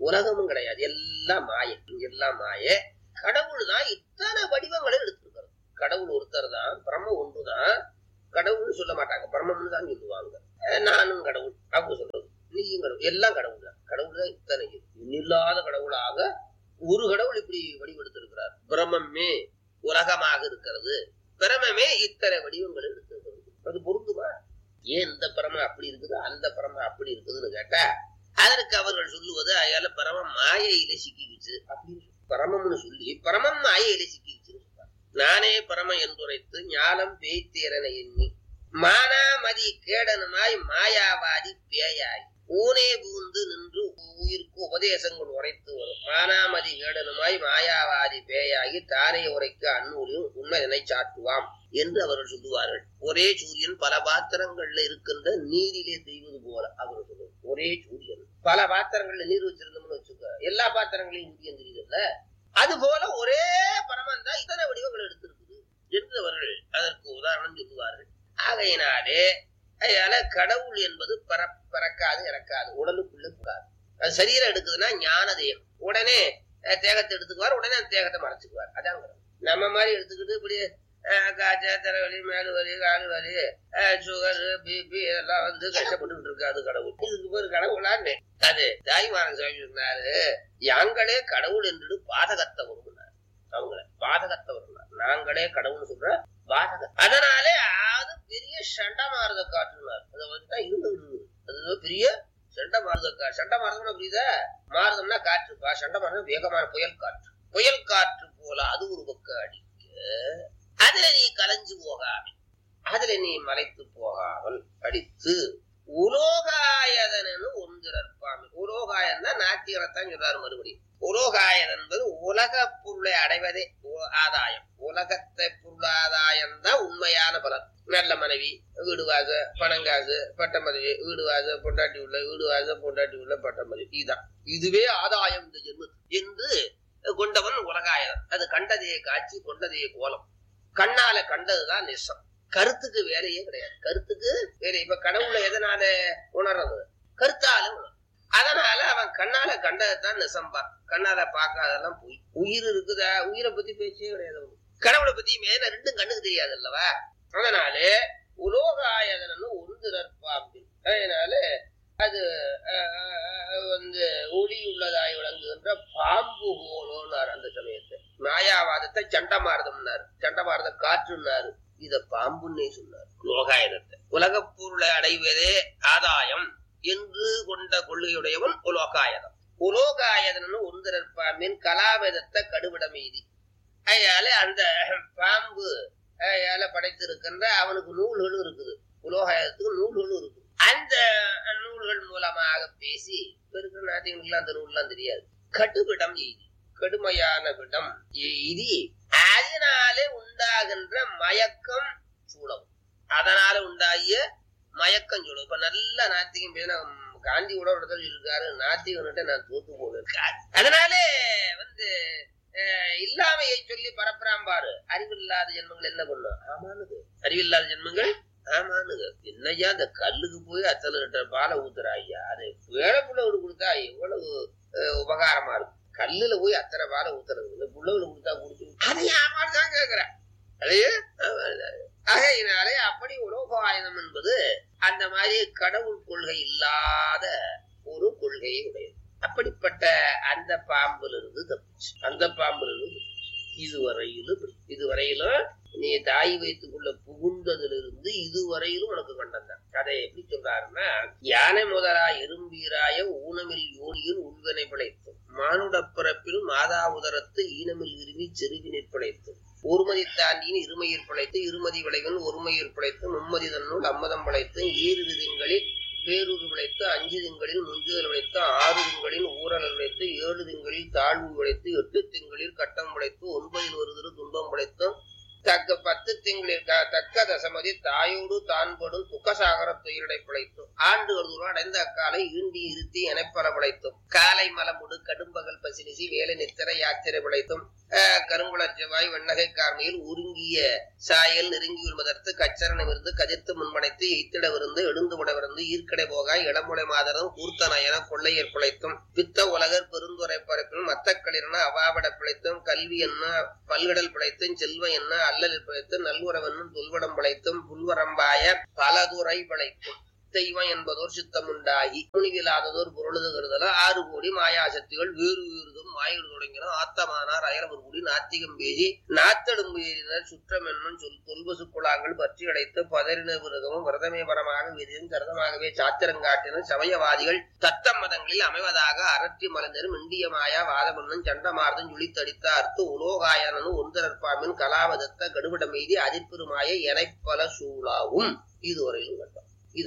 உலகமும் கிடையாது எல்லாம் மாயை எல்லாம் மாயை கடவுள் தான் இத்தனை வடிவங்களை எடுத்திருக்கிறது கடவுள் ஒருத்தர் தான் பிரம்ம ஒன்றுதான் கடவுள்னு சொல்ல மாட்டாங்க பிரம்மம்னு தான் சொல்லுவாங்க அஹ் நானும் கடவுள் அவங்க சொல்றது நீயும் கடவுள் எல்லாம் கடவுள் தான் கடவுள் தான் இத்தனை இல்லாத கடவுளாக ஒரு கடவுள் இப்படி வடிவெடுத்திருக்கிறார் பிரம்மமே உலகமாக இருக்கிறது பிரமமே இத்தனை வடிவங்கள் எடுத்திருக்கிறது அது பொருந்துமா ஏன் இந்த பிரமம் அப்படி இருக்குது அந்த பிரமம் அப்படி இருக்குதுன்னு கேட்டா அதற்கு அவர்கள் சொல்லுவது அயால பரமம் மாயையில சிக்கிக்கிச்சு அப்படின்னு சொல்லு. பரமம்னு சொல்லி பரமம் மாயையில சிக்கிக்கிச்சுன்னு சொல்றாங்க. நானே பரம என்றுரைத்து ஞானம் பேய்த்தேரன எண்ணி மானாமதி கேடனுமாய் மாயாவாதி பேயாய் ஊனே பூந்து நின்று உயிருக்கு உபதேசங்கள் உரைத்து வரும் மானாமதி கேடனுமாய் மாயாவாதி பேயாகி தானே உரைக்க அந்நூலில் உண்மை நினை சாட்டுவாம் என்று அவர்கள் சொல்லுவார்கள் ஒரே சூரியன் பல பாத்திரங்கள்ல இருக்கின்ற நீரிலே தெய்வது போல அவர்கள் சொல்லுவார் ஒரே சூரியன் பல பாத்திரங்கள்ல நீர் வச்சிருந்தோம்னு வச்சுக்க எல்லா பாத்திரங்களையும் சூரியன் தெரியுதுல்ல அது போல ஒரே பரமன் தான் இத்தனை வடிவங்கள் எடுத்திருக்குது என்று அவர்கள் அதற்கு உதாரணம் சொல்லுவார்கள் ஆகையினாலே அதனால கடவுள் என்பது பர பறக்காது இறக்காது உடலுக்குள்ள இருக்காது அது சரீரம் எடுக்குதுன்னா ஞான தேகம் உடனே அஹ், தேகத்தை எடுத்துக்குவார் உடனே அந்த தேகத்தை மறைச்சுக்குவார் அதான் கடவுள். நம்ம மாதிரி எடுத்துக்கிட்டு இப்படி அஹ், காய்ச்சல் தலைவலி மேலு வலி காலு வலி சுகர் பிபி இதெல்லாம் வந்து கஷ்டப்பட்டுக்கிட்டு இருக்காது கடவுள் இதுக்கு பேர் கடவுளான்னு அது தாய்மாரன் சுவாமி சொன்னாரு யாங்களே கடவுள் என்று பாதகத்தை வருகிறார் அவங்கள பாதகத்தை வருகிறார் நாங்களே கடவுள் சொல்ற பாதகம் அதனாலே அது பெரிய சண்டமாரத காற்றுனார் அதை வந்துதான் இருந்துகிட்டு அது பெரிய சண்டை மாறுத கா சண்டை மாறுதம்னா புரியுதா மாறுதம்னா காற்றுப்பா சண்டை மாறுதம் வேகமான புயல் காற்று புயல் காற்று போல அது ஒரு பக்கம் அடிக்க அதுல நீ கலைஞ்சு போகாமல் அதுல நீ மலைத்து போகாமல் அடித்து உலோகாயதனு ஒன்றிருப்பாமல் உலோகாயன் தான் நாத்திகரத்தான் சொல்றாரு மறுபடியும் உலோகாயன் என்பது உலக பொருளை அடைவதே உ- ஆதாயம் உலகத்தை பொருளாதாயம் தான் உண்மையான பலன் நல்ல மனைவி வீடு வாச பணங்காசு பட்ட மனைவி வீடு வாச பொண்டாட்டி உள்ள வீடு வாச பொண்டாட்டி உள்ள பட்ட மனைவி இதுதான் இதுவே ஆதாயம் இந்த ஜென்மத்துக்கு என்று கொண்டவன் உலகாயன் அது கண்டதையே காட்சி கொண்டதையே கோலம் கண்ணால கண்டதுதான் நிசம் கருத்துக்கு வேலையே கிடையாது கருத்துக்கு வேலை இப்ப கடவுளை எதனால உணர்றது கருத்தால உணர் அதனால அவன் கண்ணால கண்டதுதான் நிசம்பா கண்ணால பார்க்காதெல்லாம் போய் உயிர் இருக்குதா உயிரை பத்தி பேச்சே கிடையாது அவனுக்கு. கடவுளை பத்தி மேல ரெண்டும் கண்ணுக்கு தெரியாது அல்லவா அதனாலே உலோகாயதனு ஒன்றிருப்பாம்பில் அதனால அது அஹ், அஹ், வந்து ஒளி உள்ளதாய் விளங்குகின்ற பாம்பு போலோன்னார் அந்த சமயத்தை மாயாவாதத்தை சண்டமாரதம்னாரு சண்டமாரத காற்றுன்னாரு இத பாம்புன்னே சொன்னார் லோகாயனத்தை உலகப் பொருளை அடைவதே ஆதாயம் என்று கொண்ட கொள்கையுடையவன் உலோகாயதம் உலோகாயதனு ஒன்றிருப்பாம்பின் கலாவேதத்தை கடுவிடமீதி அதனால அந்த பாம்பு அதனால படைத்திருக்கின்ற அவனுக்கு நூல்களும் இருக்குது உலோகாயத்துக்கு நூல்களும் இருக்குது அந்த நூல்கள் மூலமாக பேசி இப்ப இருக்கிற நாட்டிகளுக்கு அந்த நூல்லாம் தெரியாது கடுவிடம் எய்தி கடுமையான விடம் எய்தி அதனாலே உண்டாகின்ற மயக்கம் சூழவும் அதனால உண்டாகிய மயக்கம் சூழவும் இப்ப நல்ல நாத்திகம் பேசினா காந்தி கூட ஒரு இடத்துல இருக்காரு நாத்திகன்கிட்ட நான் தோத்து போனேன் அதனாலே வந்து அஹ், இல்லாமையை சொல்லி பரப்புறான் பாரு அறிவில்லாத ஜென்மங்கள் என்ன பண்ணும் ஆமானுது அறிவில்லாத ஜென்மங்கள் ஆமானுங்க என்னய்யா அந்த கல்லுக்கு போய் அத்தனை லிட்டர் பாலை ஊத்துறா ஐயா அது வேலை புள்ளவனுக்கு கொடுத்தா எவ்வளவு அஹ், உபகாரமா இருக்கும் கல்லுல போய் அத்தனை பாலை ஊத்துறது இந்த புள்ளவனுக்கு கொடுத்தா குடிச்சு அதை ஆமான்னு தான் கேக்குறேன் அதையே ஆகையினாலே அப்படி உலோகாயுதம் என்பது அந்த மாதிரி கடவுள் கொள்கை இல்லாத ஒரு கொள்கையை உடையது அப்படிப்பட்ட அந்த பாம்புல இருந்து தப்பிச்சு அந்த பாம்புல இருந்து தப்பிச்சு. இதுவரையிலும் இப்படி. இதுவரையிலும் நீ தாய் வயிற்றுக்குள்ள புகுந்ததிலிருந்து இதுவரையிலும் உனக்கு கண்டந்தான் அதை எப்படி சொல்றாருன்னா யானை முதலா எறும்பீராய ஊனமில் யோனியில் உள்வனை பிழைத்தும் மானுட பிறப்பில் மாதா உதரத்து ஈனமில் விரும்பி செருவினிற் பிழைத்தும் ஒருமதி தாண்டியின் இருமையிற் பிழைத்து இருமதி விளைவன் ஒருமையிற் பிழைத்து மும்மதி தன்னுள் அம்மதம் பிழைத்து ஈரிரு திங்களில் பேரூர் விளைத்து அஞ்சு திங்களில் முஞ்சுதல் விளைத்து ஆறு திங்களில் ஊரல் விளைத்து ஏழு திங்களில் தாழ்வு விளைத்து எட்டு திங்களில் கட்டம் விளைத்து ஒன்பதில் ஒரு திரு துன்பம் விளைத்தும் தக்க பத்து திங்களில் த- தக்க தசமதி தாயோடு தான்படும் துக்கசாகர துயிரடை பிழைத்தும் ஆண்டுகள் தூரம் அடைந்த அக்காலை ஈண்டி இருத்தி எனப்பல பிழைத்தும் காலை மலமுடு கடும்பகல் பசினிசி வேலை நித்திரை யாத்திரை பிழைத்தும் அஹ், கருங்குளர் செவ்வாய் வெண்ணகை கார்மையில் உருங்கிய சாயல் நெருங்கி விழுவதற்கு கச்சரணம் இருந்து கதிர்த்து முன்மனைத்து எய்த்திடவிருந்து எழுந்து விடவிருந்து ஈர்க்கடை போகாய் இளமுலை மாதரும் கூர்த்தனயன கொள்ளையர் பிழைத்தும் பித்த உலகர் பெருந்துரை பரப்பினும் மத்தக்களிரன அவாவிட பிழைத்தும் கல்வி என்ன பல்கடல் பிழைத்தும் செல்வம் என்ன அல்லலில் பிழைத்தும் நல்வுறவென்னும் தொல்வடம் பிழைத்தும் புல்வரம்பாய பலதுரை பிழைத்தும் தெய்வம் என்பதோர் சித்தம் உண்டாகி முனிவிலாததோர் பொருளது கருதல ஆறு கோடி மாயாசக்திகள் வேறு வேறுதும் மாயில் தொடங்கின ஆத்தமானார் அயரவர் கூடி நாத்திகம் பேசி நாத்தெடும்பு ஏறினர் சுற்றம் என்னும் சொல் தொல்பசு குழாங்கள் பற்றி அடைத்து பதறின விரதமும் விரதமே பரமாக விரிதும் கரதமாகவே சாத்திரங்காட்டினர் சமயவாதிகள் தத்தம் மதங்களில் அமைவதாக அரற்றி மலர்ந்தரும் இந்திய மாயா வாதமன்னும் சண்டமார்தம் ஜுளித்தடித்த அர்த்து உலோகாயனனும் ஒன்றற்பாமின் கலாவதத்த கடுவிட மீதி அதிர்பெருமாய எனைப்பல சூழாவும் இதுவரையிலும் கண்டோம்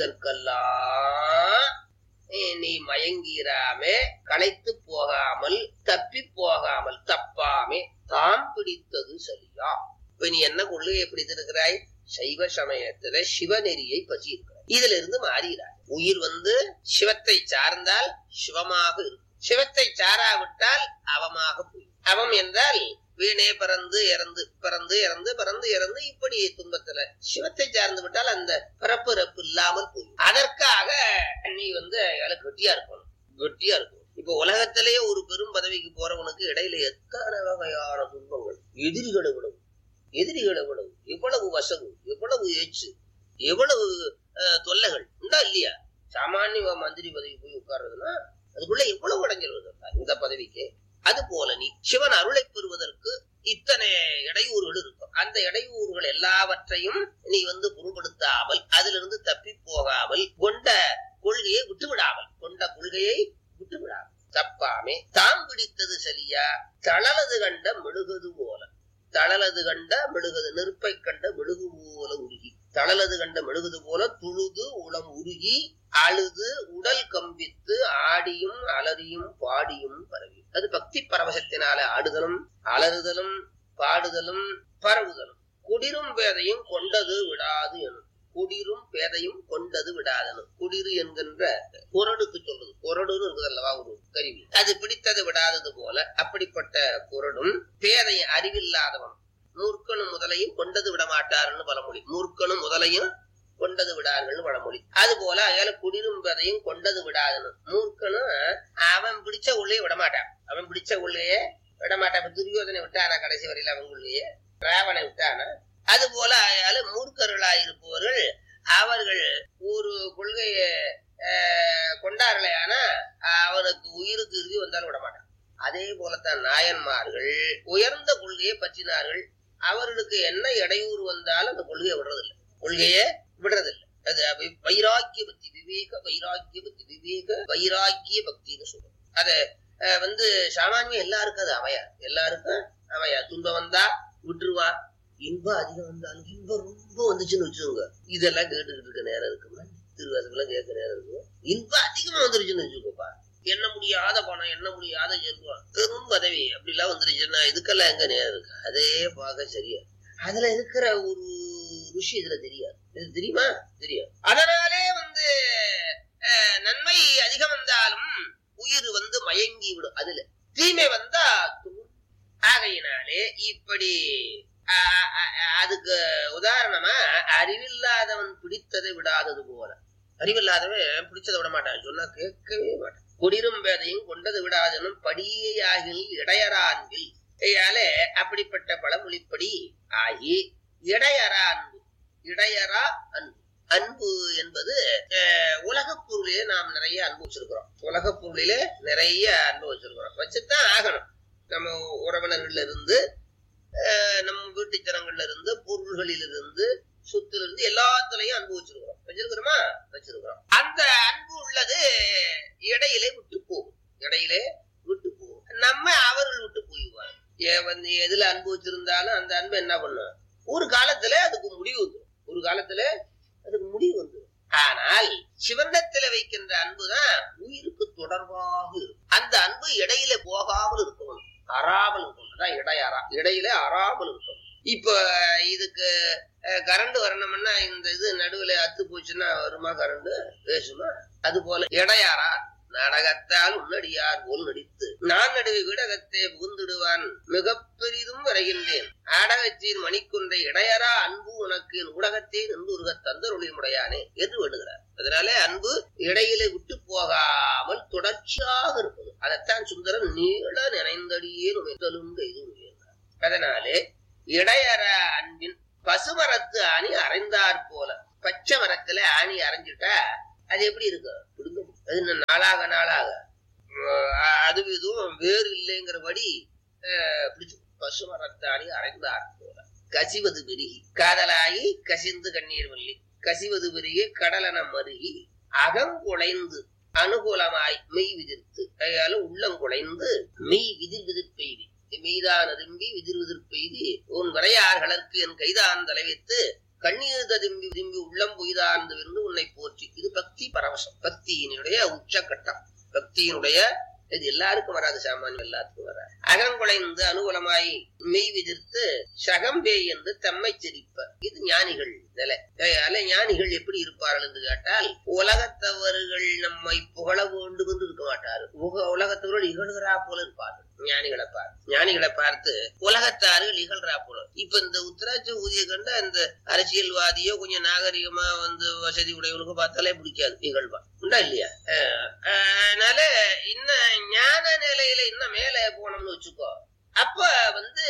இதற்கெல்லாம் நீ- நீ மயங்கிராமே களைத்து போகாமல் தப்பி போகாமல் தப்பாமே தாம் பிடித்தது சரியா இப்ப நீ என்ன கொள்கையை பிடித்திருக்கிறாய் சைவ சமயத்துல சிவநெறியை பற்றி இருக்கிறாய் இதுல இருந்து மாறுகிறாய் உயிர் வந்து சிவத்தை சார்ந்தால் சிவமாக இருக்கும் சிவத்தை சாராவிட்டால் அவமாக போய் அவம் என்றால் வீணே பிறந்து இறந்து பிறந்து இறந்து பிறந்து இறந்து இப்படி துன்பத்துல சிவத்தை சார்ந்து விட்டால் அந்த பிறப்பு இறப்பு இல்லாமல் போய் அதற்காக நீ வந்து அதுல கெட்டியா இருக்கணும் கெட்டியா இருக்கணும் இப்ப உலகத்திலேயே ஒரு பெரும் பதவிக்கு போறவனுக்கு இடையில எத்தனை வகையான துன்பங்கள் எதிரிகளை விடவும் எதிரிகளை விடவும் எவ்வளவு வசவு எவ்வளவு ஏச்சு எவ்வளவு அஹ், தொல்லைகள் உண்டா இல்லையா சாமானிய மந்திரி பதவி போய் உட்கார்றதுன்னா அதுக்குள்ள எவ்வளவு இடைஞ்சல் இந்த பதவிக்கு அது போல நீ சிவன் அருளை பெறுவதற்கு இத்தனை இடையூறுகள் இருக்கும் அந்த இடையூறுகள் எல்லாவற்றையும் நீ வந்து பொருள்படுத்தாமல் அதிலிருந்து தப்பி போகாமல் கொண்ட கொள்கையை விட்டு விடாமல் கொண்ட கொள்கையை விட்டு விடாமல் தப்பாமே தாம் பிடித்தது சரியா தளலது கண்ட மெழுகுது போல தளலது கண்ட மெழுகுது நெருப்பை கண்ட மெழுகு போல உருகி தளலது கண்ட மெழுகுது போல துழுது உளம் உருகி அழுது உடல் கம்பித்து ஆடியும் அலறியும் பாடியும் பரவி அது பக்தி பரவசத்தினால ஆடுதலும் அலறுதலும் பாடுதலும் பரவுதலும் குடிரும் பேதையும் கொண்டது விடாது எனும் குடிரும் பேதையும் கொண்டது விடாதனும் குடிரு என்கின்ற குரடுக்கு சொல்றது குரடுன்னு இருக்குது அல்லவா ஒரு கருவி அது பிடித்தது விடாதது போல அப்படிப்பட்ட குரடும் பேதை அறிவில்லாதவன் மூர்க்கனும் முதலையும் கொண்டது விட மாட்டாருன்னு பழமொழி மூர்க்கனும் முதலையும் கொண்டது விடார்கள் பழமொழி அது போல அயால குடிரும் பேதையும் கொண்டது விடாதுன்னு மூர்க்கனும் அவன் பிடிச்ச உள்ளே விட மாட்டான் அவன் பிடிச்ச உள்ளேயே விட மாட்டான் இப்ப துரியோதனை விட்டானா கடைசி வரையில அவன் உள்ளேயே ராவனை விட்டானா அது போல அயால மூர்க்கர்களாய் இருப்பவர்கள் அவர்கள் ஒரு கொள்கையை ஆஹ், கொண்டார்களே ஆனா அவனுக்கு உயிருக்கு இறுதி வந்தாலும் விட மாட்டான் அதே போலத்தான் நாயன்மார்கள் உயர்ந்த கொள்கையை பற்றினார்கள் அவர்களுக்கு என்ன இடையூறு வந்தாலும் அந்த கொள்கையை விடுறதில்லை கொள்கையை விடுறதில்லை அது வை- வைராக்கிய பக்தி விவேக வைராக்கிய பக்தி விவேக வைராக்கிய பக்தின்னு சொல்றோம் அத அஹ், வந்து சாமானியம் எல்லாருக்கும் அது அமையா எல்லாருக்கும் அமையா துன்பம் வந்தா விட்டுருவா இன்பம் அதிகம் வந்தாலும் இன்பம் ரொம்ப வந்துச்சுன்னு வச்சுக்கோங்க இதெல்லாம் கேட்டுக்கிட்டு இருக்க நேரம் இருக்குமா திருவாசகெல்லாம் கேட்க நேரம் இருக்கு இன்பம் அதிகமா வந்துருச்சுன்னு வச்சுக்கோப்பா எண்ண முடியாத பணம் எண்ண முடியாத செல்வம் பெரும் பதவி அப்படிலாம் வந்துருச்சுன்னா இதுக்கெல்லாம் எங்க நேரம் இருக்கு அதே பார்க்க சரியா அதுல இருக்கிற ஒரு ருஷி இதுல தெரியாது இது தெரியுமா தெரியாது அதனாலே வந்து அஹ், நன்மை அதிகம் வந்தாலும் உயிர் வந்து மயங்கி விடும் அதுல தீமை வந்தா துன்பம். ஆகையினாலே இப்படி அஹ், அஹ், அதுக்கு உதாரணமா அறிவில்லாதவன் பிடித்ததை விடாதது போல அறிவில்லாதவன் பிடிச்சதை விட மாட்டான் சொன்னா கேட்கவே மாட்டான் குடிரும் பேதையும் கொண்டது விடாதனும் படியாகில் இடையரான்பில் ஐயாலே அப்படிப்பட்ட பழமொழிப்படி ஆகி இடையறா அன்பு இடையறா அன்பு அன்பு என்பது அஹ், உலகப் பொருளிலே நாம் நிறைய அன்பு வச்சிருக்கிறோம் உலகப் பொருளிலே நிறைய அன்பு வச்சிருக்கிறோம் வச்சுதான் ஆகணும் நம்ம உறவினர்கள்ல இருந்து அஹ், நம்ம வீட்டு ஜனங்கள்ல இருந்து பொருள்களில் இருந்து சொத்துல இருந்து எல்லாத்துலயும் அன்பு வச்சிருக்கிறோம் வச்சிருக்கிறோமா வச்சிருக்கிறோம் அந்த அன்பு உள்ளது இடையிலே விட்டு போகும் இடையிலே விட்டு போகும் நம்ம அவர்கள் விட்டு போயிடுவாங்க ஏன் வந்து எதுல அன்பு வச்சிருந்தாலும் அந்த அன்பு என்ன பண்ணும் ஒரு காலத்துல அதுக்கு முடிவு வந்துடும் ஒரு காலத்துல அதுக்கு முடிவு வந்துடும் ஆனால் சிவனிடத்துல வைக்கின்ற அன்புதான் உயிருக்கு தொடர்பாக இருக்கும் அந்த அன்பு இடையில போகாமல் இருக்கணும் அறாமல் இருக்கணும் அதான் இடையறா இடையில அறாமல் இருக்கணும் இப்ப இதுக்கு கரண்ட் வரணும்னா இந்த இது நடுவுல அத்து போச்சுன்னா வருமா கரண்ட் பேசுமா அது போல இடையாரா நாடகத்தால் உன்னடியார் போல் நடித்து நான் நடுவே விடகத்தே புகுந்திடுவான் மிக பெரிதும் வரைகின்றேன் ஆடகச்சீர் மணிக்குன்றை இடையரா அன்பு உனக்கு என் உலகத்தே நின்றுருக தந்தருளியுடையானே என்று வேண்டுகிறார் அதனால அன்பு இடையிலே விட்டு போகாமல் தொடர்ச்சியாக இருப்பது அதைத்தான் சுந்தரன் நீள நினைந்தடியே நுழைத்தலும் கைது நுழைந்தார் அதனாலே இடையற அன்பின் பசுமரத்து ஆணி அரைந்தாற் போல பச்சை மரத்துல ஆணி அரைஞ்சிட்டா அது எப்படி இருக்கும் பிடுங்க முடியாது. அது இன்னும் நாளாக நாளாக அஹ் அது எதுவும் வேறு இல்லைங்கிறபடி அஹ், பிடிச்சு பசுமரத்து ஆணி அரைந்தாற் போல கசிவது பெருகி காதலாகி கசிந்து கண்ணீர் வள்ளி கசிவது பெருகி கடலன மருகி அகங்குலைந்து அனுகூலமாய் மெய் விதிர்த்து கையால உள்ளம் குலைந்து மெய் விதிர் விதிர்ப்பெய்தி மெய்தான் அதும்பி விதிர் விதிர்ப்பெய்தி உன் வரையார்களற்கு என் கைதான் தலைவைத்து கண்ணீர் ததும்பி விரும்பி உள்ளம் பொய்தார்ந்து வென்று உன்னை போற்றி இது பக்தி பரவசம் பக்தியினுடைய உச்சக்கட்டம் பக்தியினுடைய இது எல்லாருக்கும் வராது சாமானியம் எல்லாத்துக்கும் வராது அகங்குலைந்து அனுகூலமாய் மெய் விதிர்த்து சகம்பே என்று தம்மை சிரிப்ப இது ஞானிகள் நிலை அதனால ஞானிகள் எப்படி இருப்பார்கள் என்று கேட்டால் உலகத்தவர்கள் நம்மை புகழ வேண்டும் என்று இருக்க மாட்டார்கள் உக- உலகத்தவர்கள் இகழ்கிறா போல இருப்பார்கள் ஞானிகளை பார்த்து ஞானிகளை பார்த்து உலகத்தார்கள் இகழ்றா போல இப்ப இந்த உத்தராட்ச ஊதிய கண்ட இந்த அரசியல்வாதியோ கொஞ்சம் நாகரிகமா வந்து வசதி உடையவனுக்கு பார்த்தாலே பிடிக்காது இகழ்வா உண்டா இல்லையா அஹ் அதனால இன்னும் ஞான நிலையில இன்னும் மேலே போனோம்னு வச்சுக்கோ அப்ப வந்து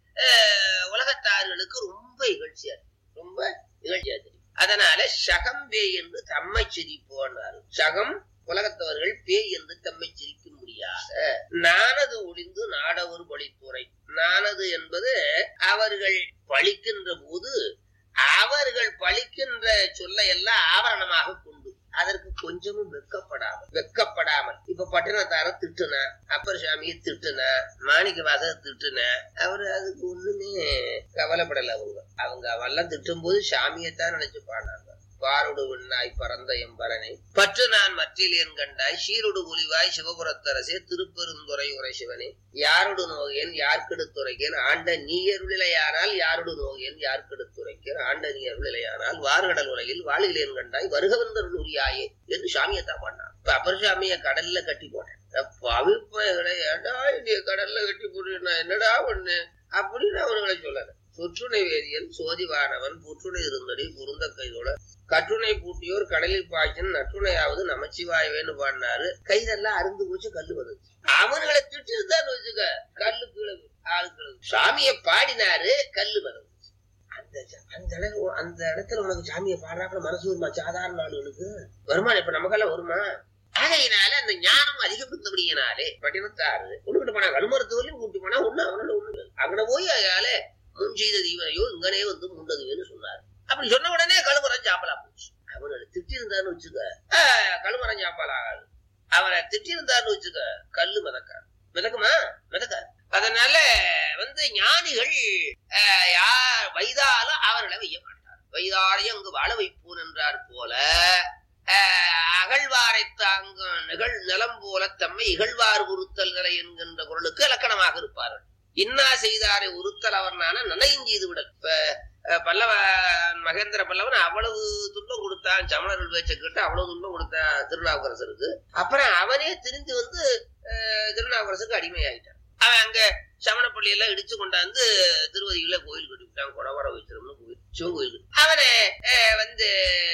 அஹ், உலகத்தார்களுக்கு ரொம்ப இகழ்ச்சியா இருக்கு. ரொம்ப இகழ்ச்சியா தெரியும் அதனால சகம் பேய் என்று தம்மை சிரிப்போன்னாரு சகம் உலகத்தவர்கள் பேய் என்று தம்மை சிரிக்கும்படியாக நானது ஒளிந்து நாடவர் பழித்துறை நானது என்பது அவர்கள் பழிக்கின்ற போது அவர்கள் பழிக்கின்ற சொல்லை எல்லாம் ஆவரணமாக கொண்டு அதற்கு கொஞ்சமும் வெக்கப்படாமல் வெக்கப்படாமல் இப்ப பட்டினத்தார திட்டுன அப்பர் சாமியை திட்டுன மாணிக்க வாசக திட்டுன அவரு அதுக்கு ஒண்ணுமே கவலைப்படல அவங்க அவங்க அவெல்லாம் திட்டும் போது சாமியைத்தான் நினைச்சு பாடினாங்க பாருடு விண்ணாய் பறந்த எம்பரனை பற்று நான் மற்றிலேன் கண்டாய் சீருடு ஒளிவாய் சிவபுரத்தரசே திருப்பெருந்துறை உரை சிவனே யாருடு நோகேன் யார்கெடுத்துரைக்கேன் ஆண்ட நீயருளிலையானால் யாருடு நோகேன் யார்கெடுத்துரைக்கேன் ஆண்ட நீயருளிலையானால் வார்கடல் உலகில் வாழிலேன் கண்டாய் வருகவந்தருள் உரியாயே என்று சாமியைத்தான் பண்ணான் இப்ப அப்பர் சாமிய கடல்ல கட்டி போட்டேன் பவிப்பைகளை ஏடா நீ கடல்ல கட்டி போட்டு நான் என்னடா பண்ணு அப்படின்னு அவர்களை சொல்லல சொற்றுணை வேதியன் சோதிவானவன் புற்றுணை இருந்தடி புருந்த கைதோட கட்டுணை பூட்டியோர் கடலில் பாய்ச்சன் நற்றுணையாவது நமச்சிவாயவேன்னு பாடினாரு கைதெல்லாம் அருந்து போச்சு கல்லு வந்துச்சு அவர்களை திட்டிருந்தான்னு வச்சுக்க கல்லு கீழே ஆளு கீழே சாமியை பாடினாரு கல்லு வந்துச்சு அந்த ச- அந்த இடம் அந்த இடத்துல உனக்கு சாமியை பாடுறாப்புல மனசு வருமா சாதாரண ஆளுகளுக்கு வருமா இப்ப நமக்கெல்லாம் வருமா ஆகையினால அந்த ஞானம் அதிகப்படுத்தபடியினாலே பட்டினத்தாரு கொண்டுகிட்டு போனா கருமரத்துவரையும் கூட்டி போனா ஒண்ணு அவனோட ஒண்ணு அங்கன போய் அயால முன் செய்த தீவனையோ இங்கனே வந்து முண்டதுவேன்னு சொன்னார் அப்படி சொன்ன உடனே கழுமரம் சாம்பலா போச்சு அவனை திட்டிருந்தான்னு வச்சுக்க ஆஹ், கழுமரம் சாம்பல் ஆகாது அவனை திட்டிருந்தான்னு வச்சுக்க கல்லு மிதக்காது மிதக்குமா மிதக்காது அதனால வந்து ஞானிகள் ஆஹ், யார் வைதாலும் அவர்களை வைய மாட்டார் வைதாலையும் அங்கு வாழ வைப்போன் என்றார் போல ஆஹ், அகழ்வாரை தாங்கும் நிகழ் நிலம் போல தம்மை இகழ்வார் உறுத்தல் நிலை என்கின்ற குரலுக்கு இலக்கணமாக இருப்பார்கள் இன்னா செய்தாரை உறுத்தல் அவர்னான நனையும் செய்து விடல் இப்ப அஹ், பல்லவன் மகேந்திர பல்லவன் அவ்வளவு துன்பம் கொடுத்தான் சமணர்கள் பேச்சை கேட்டு அவ்வளவு துன்பம் கொடுத்தான் திருநாவுக்கரசருக்கு அப்புறம் அவனே திரும்பி வந்து அஹ், திருநாவுக்கரசருக்கு அடிமையாயிட்டான் அவன் அங்க சமண பள்ளியெல்லாம் இடிச்சு கொண்டாந்து திருவதியில கோயில் கட்டிவிட்டான் கொடவர வச்சிரும்னு கோயில் சிவன் கோயில் அவனை அஹ், வந்து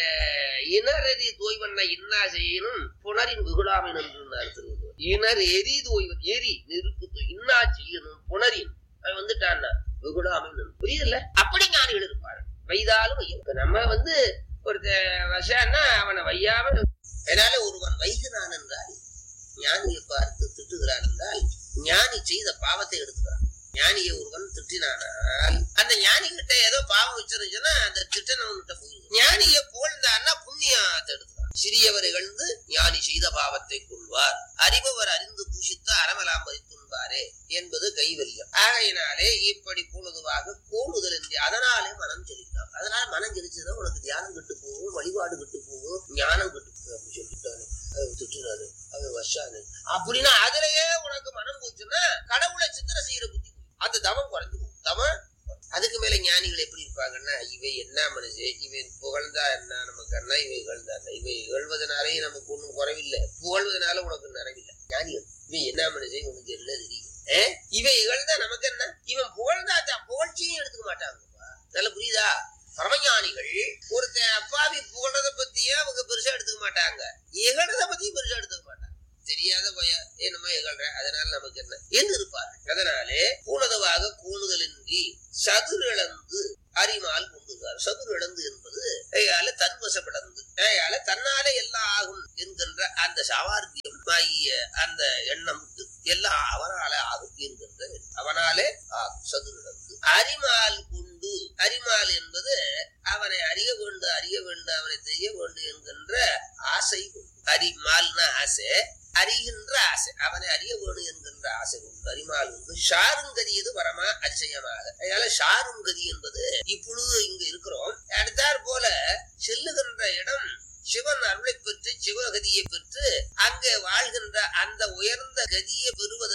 இனரதி தோய்வண்ண இன்னா செய்யணும் புனரின் விகுடாமின் என்றார் திருவள்ளுவர் இனர் எரி தோய்வன் எரி நெருப்பு தோய் இன்னா செய்யணும் புனரின் அவன் வந்துட்டான் விகுடாமின் புரியுதுல்ல அப்படி ஞானிகள் இருப்பாரு வைதாலும் வையும் இப்ப நம்ம வந்து ஒருத்த வசான்னா அவனை வையாம அதனால ஒருவன் வைகிறான் என்றால் ஞானியை பார்த்து திட்டுகிறான் என்றால் ஞானி செய்த பாவத்தை எடுத்துக்கிறான் ஞானியை ஒருவன் திட்டினானால் அந்த ஞானி கிட்ட ஏதோ பாவம் வச்சிருந்துச்சுன்னா அந்த திட்டனவன்கிட்ட போயிடும் ஞானியை புகழ்ந்தான்னா புண்ணியத்தை எடுத்துக்கிறான் சிறியவர் இகழ்ந்து ஞானி செய்த பாவத்தை கொள்வார் அறிபவர் அறிந்து பூஷித்த அறமெல்லாம் பறித்துண்பாரே என்பது கைவல்யம் ஆகையினாலே இப்படி பொழுதுவாக கோணுதல் என்று அதனாலே மனம் செலுத்தாம் அதனால மனம் செலுச்சுதான் உனக்கு தியானம் கெட்டு போகும் வழிபாடு கெட்டு போகும் ஞானம் கெட்டு போகும் அப்படி சொல்லிட்டானு அவன் திட்டுனாரு அவன் வஷானு அப்படின்னா அதுலயே உனக்கு மனம் போச்சுன்னா கடவுளை சித்திர செய்யற புத்தி போகும். அந்த தவம் குறைஞ்சு போகும் தவம் அதுக்கு மேல ஞானிகள் எப்படி இருப்பாங்கன்னா சொல்றாருன்னா இவை என்ன மனுஷன் இவன் புகழ்ந்தா என்ன நமக்கு என்ன இவை இகழ்ந்தா என்ன இவை இகழ்வதனாலே நமக்கு ஒண்ணும் குறைவில்லை புகழ்வதனால உனக்கு நிறைவில்லை ஞானிகள் இவன் என்ன மனுஷன் உனக்கு என்ன தெரியும் ஏ? இவை இகழ்ந்தா நமக்கு என்ன இவன் புகழ்ந்தா தான் புகழ்ச்சியும் எடுத்துக்க மாட்டாங்கப்பா நல்ல புரியுதா பரமஞானிகள் ஒருத்தன் அப்பாவி புகழத பத்தியே அவங்க பெருசா எடுத்துக்க மாட்டாங்க இகழத பத்தியும் பெருசா எடுத்துக்க மாட்டாங்க தெரியாத பையன் என்னமோ இகழ்ற அதனால நமக்கு என்ன என்று இருப்பார் அதனாலே பூனதவாக கூணுதலின்றி சதுரிழந்து அறிமால் கொண்டுகிறார் சதுரிழந்து என்பது கையால தன்வசப்படந்து கையால தன்னாலே எல்லாம் ஆகும் என்கின்ற அந்த சாவார்த்தியம் ஆகிய அந்த எண்ணம் எல்லாம் அவனாலே ஆகும் என்கின்ற எண்ணம். அவனாலே ஆகும் சதுரிழந்து அறிமால் கொண்டு அறிமால் என்பது அவனை அறிய வேண்டும் அறிய வேண்டும் அவனை செய்ய வேண்டும் என்கின்ற ஆசை கொண்டு அறிமால்னா ஆசை அறிகின்ற ஆசை அவனை அறிய வேணும் என்கின்ற ஆசை உண்டு அறிமால் உண்டு ஷாருங்கதியது வரமா அதிசயமாக அதனால ஷாருங்கதி என்பது இப்பொழுது இங்கு இருக்கிறோம் அடுத்தாற் போல செல்லுகின்ற இடம் சிவன் அருளை பெற்று சிவகதியை பெற்று அங்கே வாழ்கின்ற அந்த உயர்ந்த கதியை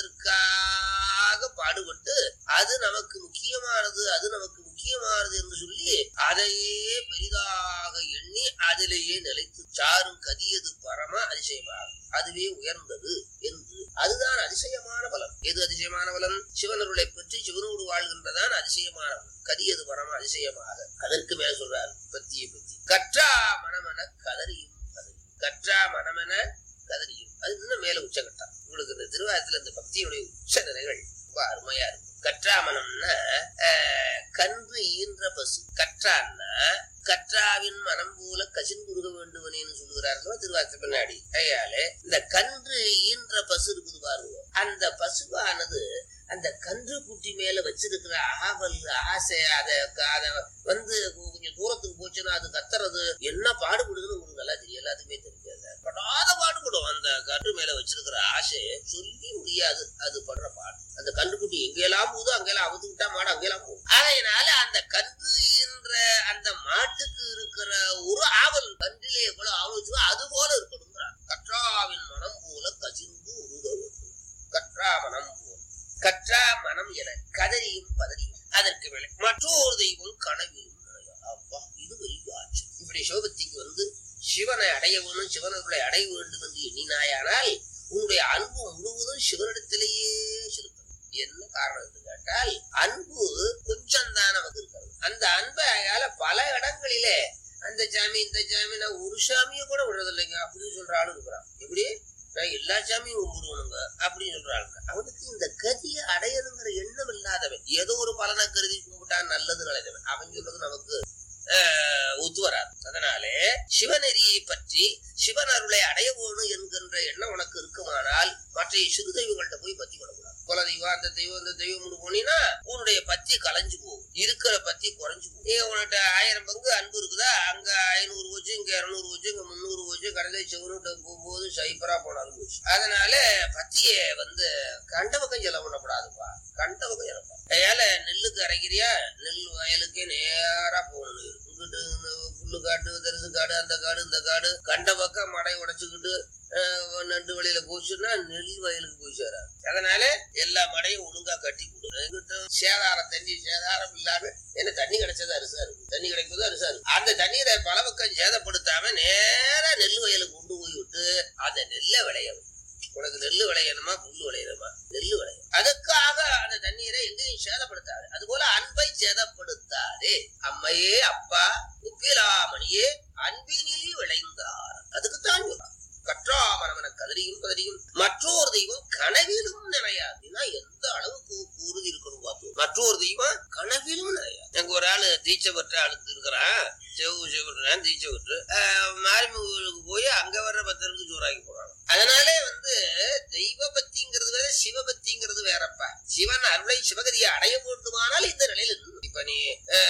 பெறுவதற்காக பாடுபட்டு அது நமக்கு முக்கியமானது அது நமக்கு முக்கியமானது என்று சொல்லி அதையே பெரிதாக எண்ணி அதிலேயே நிலைத்து சாரும் கதியது பரம அதிசயமாகும் அதுவே உயர்ந்தது என்று அதுதான் அதிசயமான பலம் எது அதிசயமான பலம் சிவனருளை பற்றி சிவனோடு வாழ்கின்றதான் அதிசயமான பலம் கதியது பரம அதிசயமாக அதற்கு மேல சொல்றார் பத்தியை பத்தி கற்றா மனமென கதறியும் கதறி கற்றா மனமென கதறியும் அது இன்னும் மேல உச்சகட்டா உங்களுக்கு இந்த திருவாரத்துல இந்த பக்தியுடைய உச்ச நிலைகள் ரொம்ப அருமையா இருக்கும் கற்றாமனம்னா ஆஹ், கன்று ஈன்ற பசு கற்றான்னா கற்றாவின் மனம் போல கசின்குருக வேண்டுவனேன்னு சொல்லுகிறார்கள் திருவாரத்து பின்னாடி கையாலே இந்த கன்று ஈன்ற பசு இருக்குது பாருங்க அந்த பசுவானது அந்த கன்று குட்டி மேல வச்சிருக்கிற ஆவல் ஆசை அதை அத வந்து கொஞ்சம் தூரத்துக்கு போச்சுன்னா அது கத்துறது என்ன பாடுபடுதுன்னு உங்களுக்கு நல்லா தெரியும் எல்லாத்துக்குமே தெரியாது படாத பாடுபடும் அந்த கன்று மேல வச்சிருக்கிற ஆசையை சொல்லி முடியாது அது படுற பாடு அந்த கன்றுக்குட்டி எங்கெல்லாம் போகுதோ அங்கெல்லாம் அவுத்து விட்டா மாடு அங்கெல்லாம் போகும் அதனால அந்த கன்று என்ற அந்த மாட்டுக்கு இருக்கிற ஒரு ஆவல் கன்றிலே எவ்வளவு ஆவல் வச்சுக்கோ அது போல இருக்கணுங்கிறார் கற்றாவின் மனம் போல கசிந்து உருக வேண்டும் கற்றா மனம் போல கற்றா மனம் என கதறியும் பதறியும் அதற்கு மேலே மற்றொரு தெய்வம் கனவிலும் நுழையும். அப்பா இது பெரிய ஆட்சி இப்படி சிவபக்திக்கு வந்து சிவனை அடைய வேணும் சிவனர்களை அடைய வேண்டும் என்று எண்ணினாயானால் உன்னுடைய அன்பு முழுவதும் சிவனிடத்திலேயே செலுத்தணும் என்ன காரணம் என்று கேட்டால் அன்பு கொஞ்சம் தான் நமக்கு இருக்கிறது அந்த அன்பை அயால பல இடங்களிலே அந்த சாமி இந்த சாமி நான் ஒரு சாமியை கூட விடுறதில்லைங்க அப்படின்னு சொல்ற ஆளு இருக்கிறான் எப்படி நான் எல்லா சாமியும் கும்பிடுவனுங்க அப்படின்னு சொல்றாங்க அவனுக்கு இந்த கதியை அடையணுங்கிற எண்ணம் இல்லாதவன் ஏதோ ஒரு பலனை கருதி கும்பிட்டான் நல்லது நினைத்தவன் அவன் சொல்றது நமக்கு ஆஹ், ஒத்து வராது அதனாலே சிவநெறியை பற்றி சிவன் அருளை அடைய வேணும் என்கின்ற எண்ணம் உனக்கு இருக்குமானால் மற்ற சிறு தெய்வங்கள்ட்ட போய் பத்தி பண்ணக்கூடாது குல தெய்வம் அந்த தெய்வம் இந்த தெய்வம் கொண்டு போனீங்கன்னா உன்னுடைய பத்தி கலைஞ்சு போகும் இருக்கிற பத்தி குறைஞ்சு போகும் நீ உன்கிட்ட ஆயிரம் பங்கு அன்பு இருக்குதா அங்க ஐநூறு வச்சு இங்க இருநூறு வச்சு இங்க முந்நூறு வச்சு கடைசி சிவனுட்ட போகும்போது சைப்பரா போனாலும் போச்சு அதனால பத்திய வந்து கண்ட பக்கம் செலவு பண்ணக்கூடாதுப்பா கண்ட பக்கம் செலவு அதனால நெல்லுக்கு அரைக்கிறியா நெல் வயலுக்கே நேரா போகணும் இங்கிட்டு இந்த புல்லு காடு தரிசு காடு அந்த காடு இந்த காடு கண்ட பக்கம் மடை உடைச்சுக்கிட்டு அஹ், நண்டு வழியில போச்சுன்னா நெல் வயலுக்கு போய் சேராது அதனால எல்லா மடையும் ஒழுங்கா கட்டி கொடு எங்கிட்ட சேதாரம் தண்ணி சேதாரம் இல்லாம என்ன தண்ணி கிடைச்சது அரிசா இருக்கு தண்ணி கிடைப்பது அரிசா இருக்கு அந்த தண்ணீரை பல பக்கம் சேதப்படுத்தாம நேரா நெல் வயலுக்கு கொண்டு போய் விட்டு அந்த நெல்லை விளைய வை. உனக்கு நெல்லு விளையணுமா புல்லு விளையணுமா நெல்லு விளையும் அதுக்காக அந்த தண்ணீரை எங்கேயும் சேதப்படுத்தாது அது போல அன்பை சேதப்படுத்தாதே அம்மையே அப்பா உப்பிலாமணியே அன்பினில் விளைந்தார் அதுக்குத்தான் சொல்றான் கற்றாமரமன கதறியும் கதறியும் மற்றொரு தெய்வம் கனவிலும் நினையாதுன்னா எந்த அளவுக்கு உறுதி இருக்கணும் பார்த்தோம் மற்றொரு தெய்வம் கனவிலும் நினையாது எங்க ஒரு ஆளு தீட்சை பெற்ற ஆளுக்கு இருக்கிறான் செவ்வு செவ்வுறான் தீட்சை பெற்று மாரிமுகளுக்கு போய் அங்க வர்ற பக்தருக்கு சோறாக்கி போறாங்க அதனாலே வந்து தெய்வ பக்திங்கிறது வேற சிவபக்திங்கிறது வேறப்பா சிவன் அருளை சிவகதியை அடைய வேண்டுமானால் இந்த நிலையில நின்னு. இப்ப நீ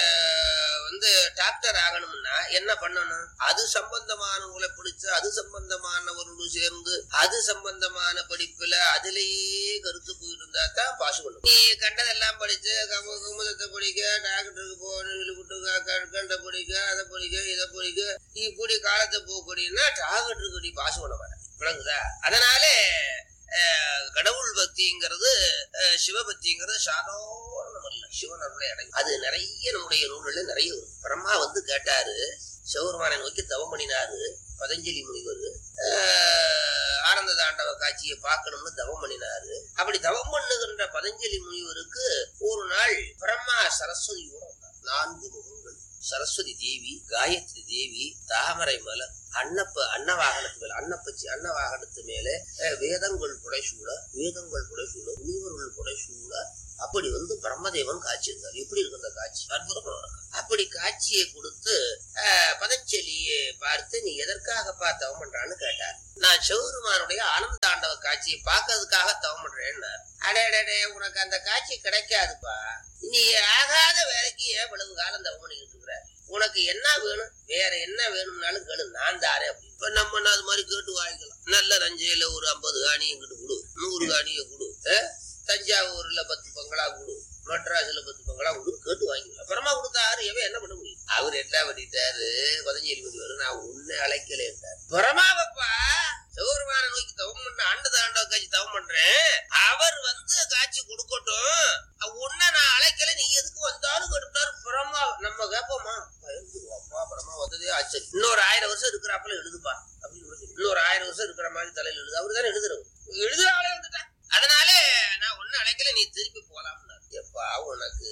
ஆஹ், வந்து டாக்டர் ஆகணும்னா என்ன பண்ணணும் அது சம்பந்தமான உங்களை பிடிச்சு அது சம்பந்தமானவரோடு சேர்ந்து அது சம்பந்தமான படிப்புல அதிலேயே கருத்து போயிருந்தா தான் பாஸ் பண்ணும் நீ கண்டதெல்லாம் படிச்சு கம- குமுதத்தை படிக்க டாக்டருக்கு போகணும் விட்டு கண்ட படிக்க அதை படிக்க இதை படிக்க இப்படி காலத்தை போக்கூடியன்னா டாக்டருக்கு நீ பாஸ் பண்ண மாட்டேன் விளங்குதா அதனாலே அஹ், கடவுள் பக்திங்கிறது அஹ், சிவபக்திங்கிறது சாதாரணம் அல்ல சிவன் அருளை அடையும் அது நிறைய நம்முடைய நூல்களில் நிறைய வரும் பிரம்மா வந்து கேட்டாரு சிவபெருமானை நோக்கி தவம் பண்ணினாரு பதஞ்சலி முனிவர் அஹ், ஆனந்த தாண்டவ காட்சியை பார்க்கணும்னு தவம் பண்ணினாரு அப்படி தவம் பண்ணுகின்ற பதஞ்சலி முனிவருக்கு ஒரு நாள் பிரம்மா சரஸ்வதியோட வந்தார் நான்கு முகங்கள் சரஸ்வதி தேவி காயத்ரி தேவி தாமரை மலர் அன்னப்ப அன்னவாகனத்து மேல அன்னப்பச்சி அன்னவாகனத்து மேலே அஹ், வேதங்கள் புடைசூழ வேதங்கள் புடைசூழ முனிவர்கள் புடைசூழ அப்படி வந்து பிரம்மதேவன் காட்சி இருந்தார் எப்படி இருக்கு அந்த காட்சி அற்புதமா இருக்கு அப்படி காட்சியை கொடுத்து அஹ், பதஞ்சலியை பார்த்து நீ எதற்காகப்பா தவம் பண்றான்னு கேட்டார் நான் சிவபெருமானுடைய ஆனந்த தாண்டவ காட்சியை பார்க்கறதுக்காக தவம் பண்றேன்னார் அடே உனக்கு அந்த காட்சி கிடைக்காதுப்பா நீ ஆகாத வேலைக்கு ஏன் இவ்வளவு காலம் தவம் பண்ணிக்கிட்டு இருக்கிற உனக்கு என்ன வேணும் வேற என்ன வேணும்னாலும் கேளு நான் தாரேன் அப்படி இப்ப நம்ம அது மாதிரி கேட்டு வாங்கிக்கலாம் நல்ல ரஞ்சையில ஒரு ஐம்பது காணி எங்கிட்டு கொடு நூறு காணியை கொடு அஹ்? தஞ்சாவூர்ல பத்து பங்களா கொடு மெட்ராஸ்ல பத்து பங்களா கொடு கேட்டு வாங்கிக்கலாம் அப்புறமா கொடுத்தாரு எவன் என்ன பண்ண முடியும் அவர் என்ன பண்ணிட்டாரு பதஞ்சலி மணி நான் உன்னை அழைக்கலேன்ட்டார் பரமாவப்பா சிவபெருமான நோக்கி தவம் பண்ண ஆண்டு தாண்டவ காட்சி தவம் பண்றேன் அவர் வந்து காட்சி கொடுக்கட்டும் உன்னை நான் அழைக்கல நீ எதுக்கு வந்தாலும் கேட்டுட்டாரு பிரம்மா நம்ம கேட்போமா பயந்துருவாப்பா பிரம்மா வந்ததே ஆச்சரி இன்னொரு ஆயிரம் வருஷம் இருக்கிறாப்புல எழுதுப்பா அப்படின்னு சொல்லி. இன்னொரு ஆயிரம் வருஷம் இருக்கிற மாதிரி தலையில எழுது அவரு தானே எழுதுறவர் எழுதுற ஆளே வந்துட்டா அதனால நான் ஒன்னும் அழைக்கல நீ திருப்பி போலாம்னாரு எப்பா உனக்கு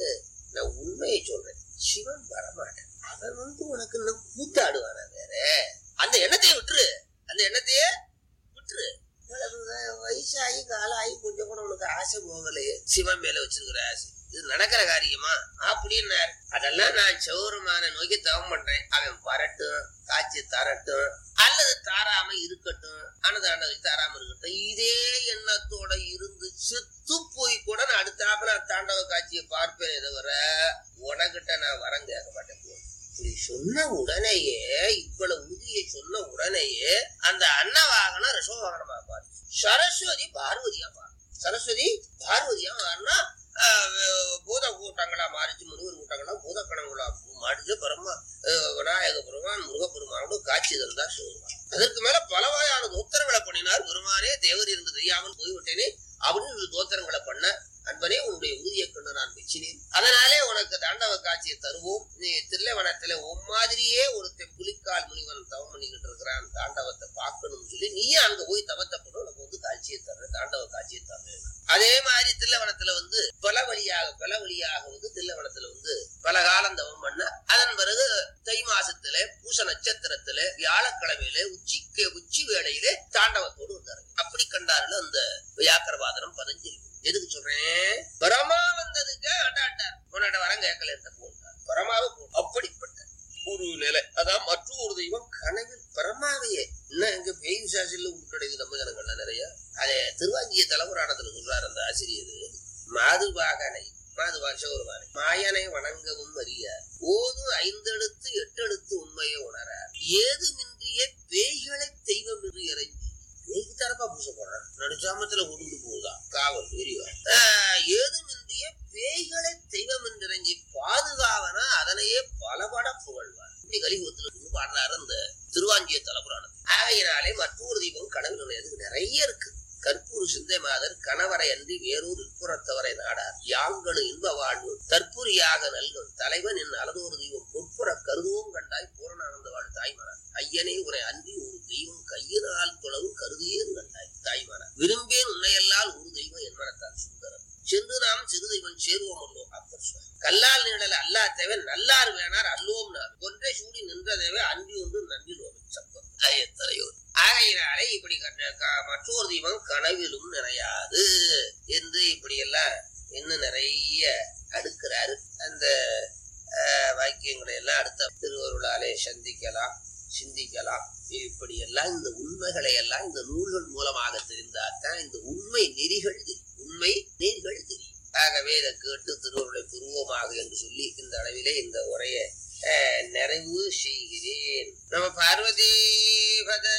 நான் உண்மையை சொல்றேன் சிவன் வரமாட்டேன் அவன் வந்து உனக்கு இன்னும் கூத்தாடுவானா வேற அந்த எண்ணத்தையே விட்டுரு அந்த எண்ணத்தையே விட்டுரு இவ்வளவு வ- வயசாகி காலாகி கொஞ்சம் கூட உனக்கு ஆசை போகலையே சிவன் மேல வச்சிருக்கிற ஆசை இது நடக்கிற காரியமா அப்படின்னாரு அதெல்லாம் நான் சௌரமான நோக்கி தவம் பண்றேன் அவன் வரட்டும் காட்சி தரட்டும் அல்லது தாராம இருக்கட்டும் அன்னதானம் தாராம இருக்கட்டும் இதே எண்ணத்தோட இருந்து செத்து போய் கூட நான் அடுத்தாப்புல தாண்டவ காட்சியை பார்ப்பேனே தவிர உனக்கிட்ட நான் வரம் கேட்க மாட்டேன் போ. இப்படி சொன்ன உடனேயே இவ்வளவு உறுதியை சொன்ன உடனேயே அந்த அன்னவாகனம் ரிஷபவாகனமா பாரு சரஸ்வதி பார்வதியா பாரு சரஸ்வதி பார்வதியா மாறினா பூத கூட்டங்களா மாறிச்சு முருகர் கூட்டங்களா பூத கணங்களா மாறிச்சு பரமா அஹ், விநாயக பெருமான் முருகப்பெருமானோட காட்சி தந்தா சிவருமான் அதற்கு மேல பல வகையான தோத்திரங்களை பண்ணினார் பெருமானே தேவர் இருந்து தெரியாமல் போய்விட்டேனே அப்படின்னு தோத்திரங்களை பண்ண அன்பனே உன்னுடைய உறுதியை கண்டு நான் மெச்சினேன் அதனாலே உனக்கு தாண்டவ காட்சியை தருவோம் நீ தில்லைவனத்துல உன் மாதிரியே ஒருத்தன் புலிக்கால் முனிவன் தவம் பண்ணிக்கிட்டு இருக்கிறான் தாண்டவத்தை பார்க்கணும்னு சொல்லி நீயே அங்க போய் தவத்தை பண்ண உனக்கு வந்து காட்சியை தர்றேன் தாண்டவ காட்சியை தர்றேன் அதே மாதிரி தில்லவனத்துல வந்து பல வழியாக பல வழியாக வந்து தில்லவனத்துல வந்து பல காலம் தவம் பண்ண அதன் பிறகு தை மாசத்துல பூச நட்சத்திரத்துல வியாழக்கிழமையில உச்சிக்கு உச்சி வேளையிலே தாண்டவத்தோடு வந்தாரு அப்படி கண்டார்கள் அந்த வியாக்கரவாதனம் பதஞ்சலி எதுக்கு சொல்றேன் பரமா வந்ததுக்கு ஆண்டாண்டார் உன்னோட வரம் கேட்கல இருந்த போட்டார் பரமாவை போ அப்படிப்பட்ட ஒரு நிலை அதான் மற்றொரு தெய்வம் கனவில் பரமாவையே இன்னும் எங்க பேய் விசாசில உட்கடையுது நம்ம ஜனங்கள்ல நிறைய அதே திருவாஞ்சிய தலைவராணத்துல சொல்றாரு அந்த ஆசிரியர் மாதுபாகனை மாதுபாக சிவருமானை மாயனை வணங்கவும் அறியார் ஓதும் ஐந்தெழுத்து எட்டெழுத்து உண்மையை உணரார் ஏதுமின்றிய பேய்களை தெய்வம் என்று இறைஞ்சி பேய்க்கு தரப்பா பூசை போடுறார் நடுச்சாமத்துல கொண்டு போகுதா காவல் எரிவா ஏதுமின்றிய பேய்களை தெய்வம் என்று இறைஞ்சி பாதுகாவனா அதனையே பலபட புகழ்வார் இப்படி கலிபுரத்துல பாடுறாரு அந்த திருவாஞ்சிய தலைப்புராணம் ஆகையினாலே மற்றொரு தெய்வம் கனவில் உடையதுக்கு நிறைய இருக்கு கற்பூர் சிந்தை மாதர் கணவரை அன்றி வேறொரு உட்புறத்தவரை நாடார் யாங்களும் இன்ப வாழ்வு தற்புரியாக நல்கும் தலைவன் என் அலதோரு தெய்வம் பொற்புற கருதுவோம் கண்டாய் பூரணானந்த வாழ் தாய்மனார் ஐயனே உரை அன்றி ஒரு தெய்வம் கையினால் தொலைவு கருதியேன் கண்டாய் தாய்மனார் விரும்பேன் உன்னையல்லால் ஒரு தெய்வம் என் மனத்தால் சுந்தரம் சென்று நாம் சிறு தெய்வம் சேருவோம் அல்லோ அப்பர் சுவாமி. கல்லால் நீழல் அல்லா தேவை நல்லார் வேணார் அல்லோம் நார் ஒன்றை சூடி நின்ற தேவை அன்றி ஒன்று நன்றிலோம் சப்பம் எத்தனையோர் ஆகையினாலே இப்படி கண்ட க- மற்றொரு தெய்வம் கனவிலும் நிறையாது என்று இப்படி எல்லாம் இன்னும் நிறைய அடுக்கிறாரு அந்த அஹ், வாக்கியங்களை எல்லாம் அடுத்த திருவருளாலே சந்திக்கலாம் சிந்திக்கலாம் இப்படி எல்லாம் இந்த உண்மைகளை எல்லாம் இந்த நூல்கள் மூலமாக தெரிந்தால்தான் இந்த உண்மை நெறிகள் தெரியும் உண்மை நெறிகள் தெரியும் ஆகவே இதை கேட்டு திருவருளை பெறுவோமாக என்று சொல்லி இந்த அளவிலே இந்த உரையை அஹ், நிறைவு செய்கிறேன் நம்ம பார்வதி பதே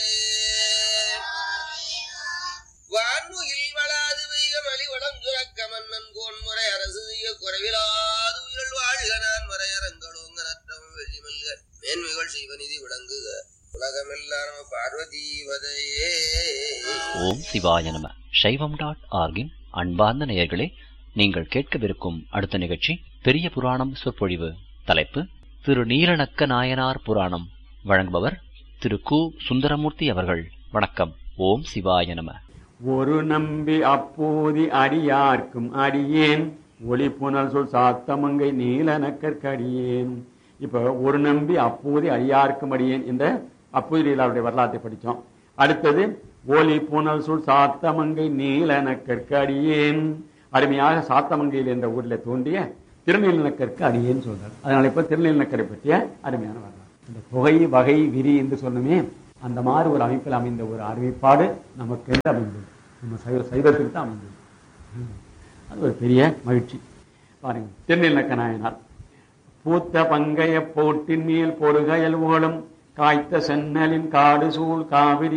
வான்முகில் வளாது வைகமலி வளங்குறக்க மன்னன் கோன்முறை அரசு செய்ய குறைவிலாது உயிர்கள் வாழ்க நான் வரையரங்களோங்க நற்றம் வெள்ளி மல்க மேன்மைகள் செய்வநிதி விளங்குக உலகமெல்லாம் நம்ம பார்வதி வதையே ஓம் சிவாய நம சைவம் டாட் ஆர்கின் அன்பார்ந்த நேயர்களே நீங்கள் கேட்கவிருக்கும் அடுத்த நிகழ்ச்சி பெரிய புராணம் சொற்பொழிவு தலைப்பு திரு நீலநக்க நாயனார் புராணம் வழங்குபவர் திரு கு சுந்தரமூர்த்தி அவர்கள் வணக்கம் ஓம் சிவாய நம ஒரு நம்பி அப்போதி அடியார்க்கும் அடியேன் ஒளி புனல் சொல் சாத்தமங்கை நீலனக்கற்கடியேன் இப்ப ஒரு நம்பி அப்போதி அடியார்க்கும் அடியேன் என்ற அப்போதி லீலாவுடைய வரலாற்றை படித்தோம் அடுத்தது ஒளி புனல் சொல் சாத்தமங்கை நீலனக்கற்கடியேன் அருமையாக சாத்தமங்கையில் என்ற ஊரில் தோன்றிய திருநீலனக்கற்கு அடியேன் சொல்றார் அதனால இப்ப திருநீலனக்கரை பற்றிய அருமையான வரலாறு இந்த தொகை வகை விரி என்று சொன்னமே அந்த மாதிரி ஒரு அமைப்பில் அமைந்த ஒரு அறிவிப்பாடு நமக்கு என்று அமைந்தது நம்ம சைவ சைவத்துக்கு தான் அமைந்தது ம். அது ஒரு பெரிய மகிழ்ச்சி பாருங்க திருநீலக்க நாயனார் பூத்த பங்கைய போட்டின் மேல் பொறுகையல் ஓடும் காய்த்த சென்னலின் காடு சூழ் காவிரி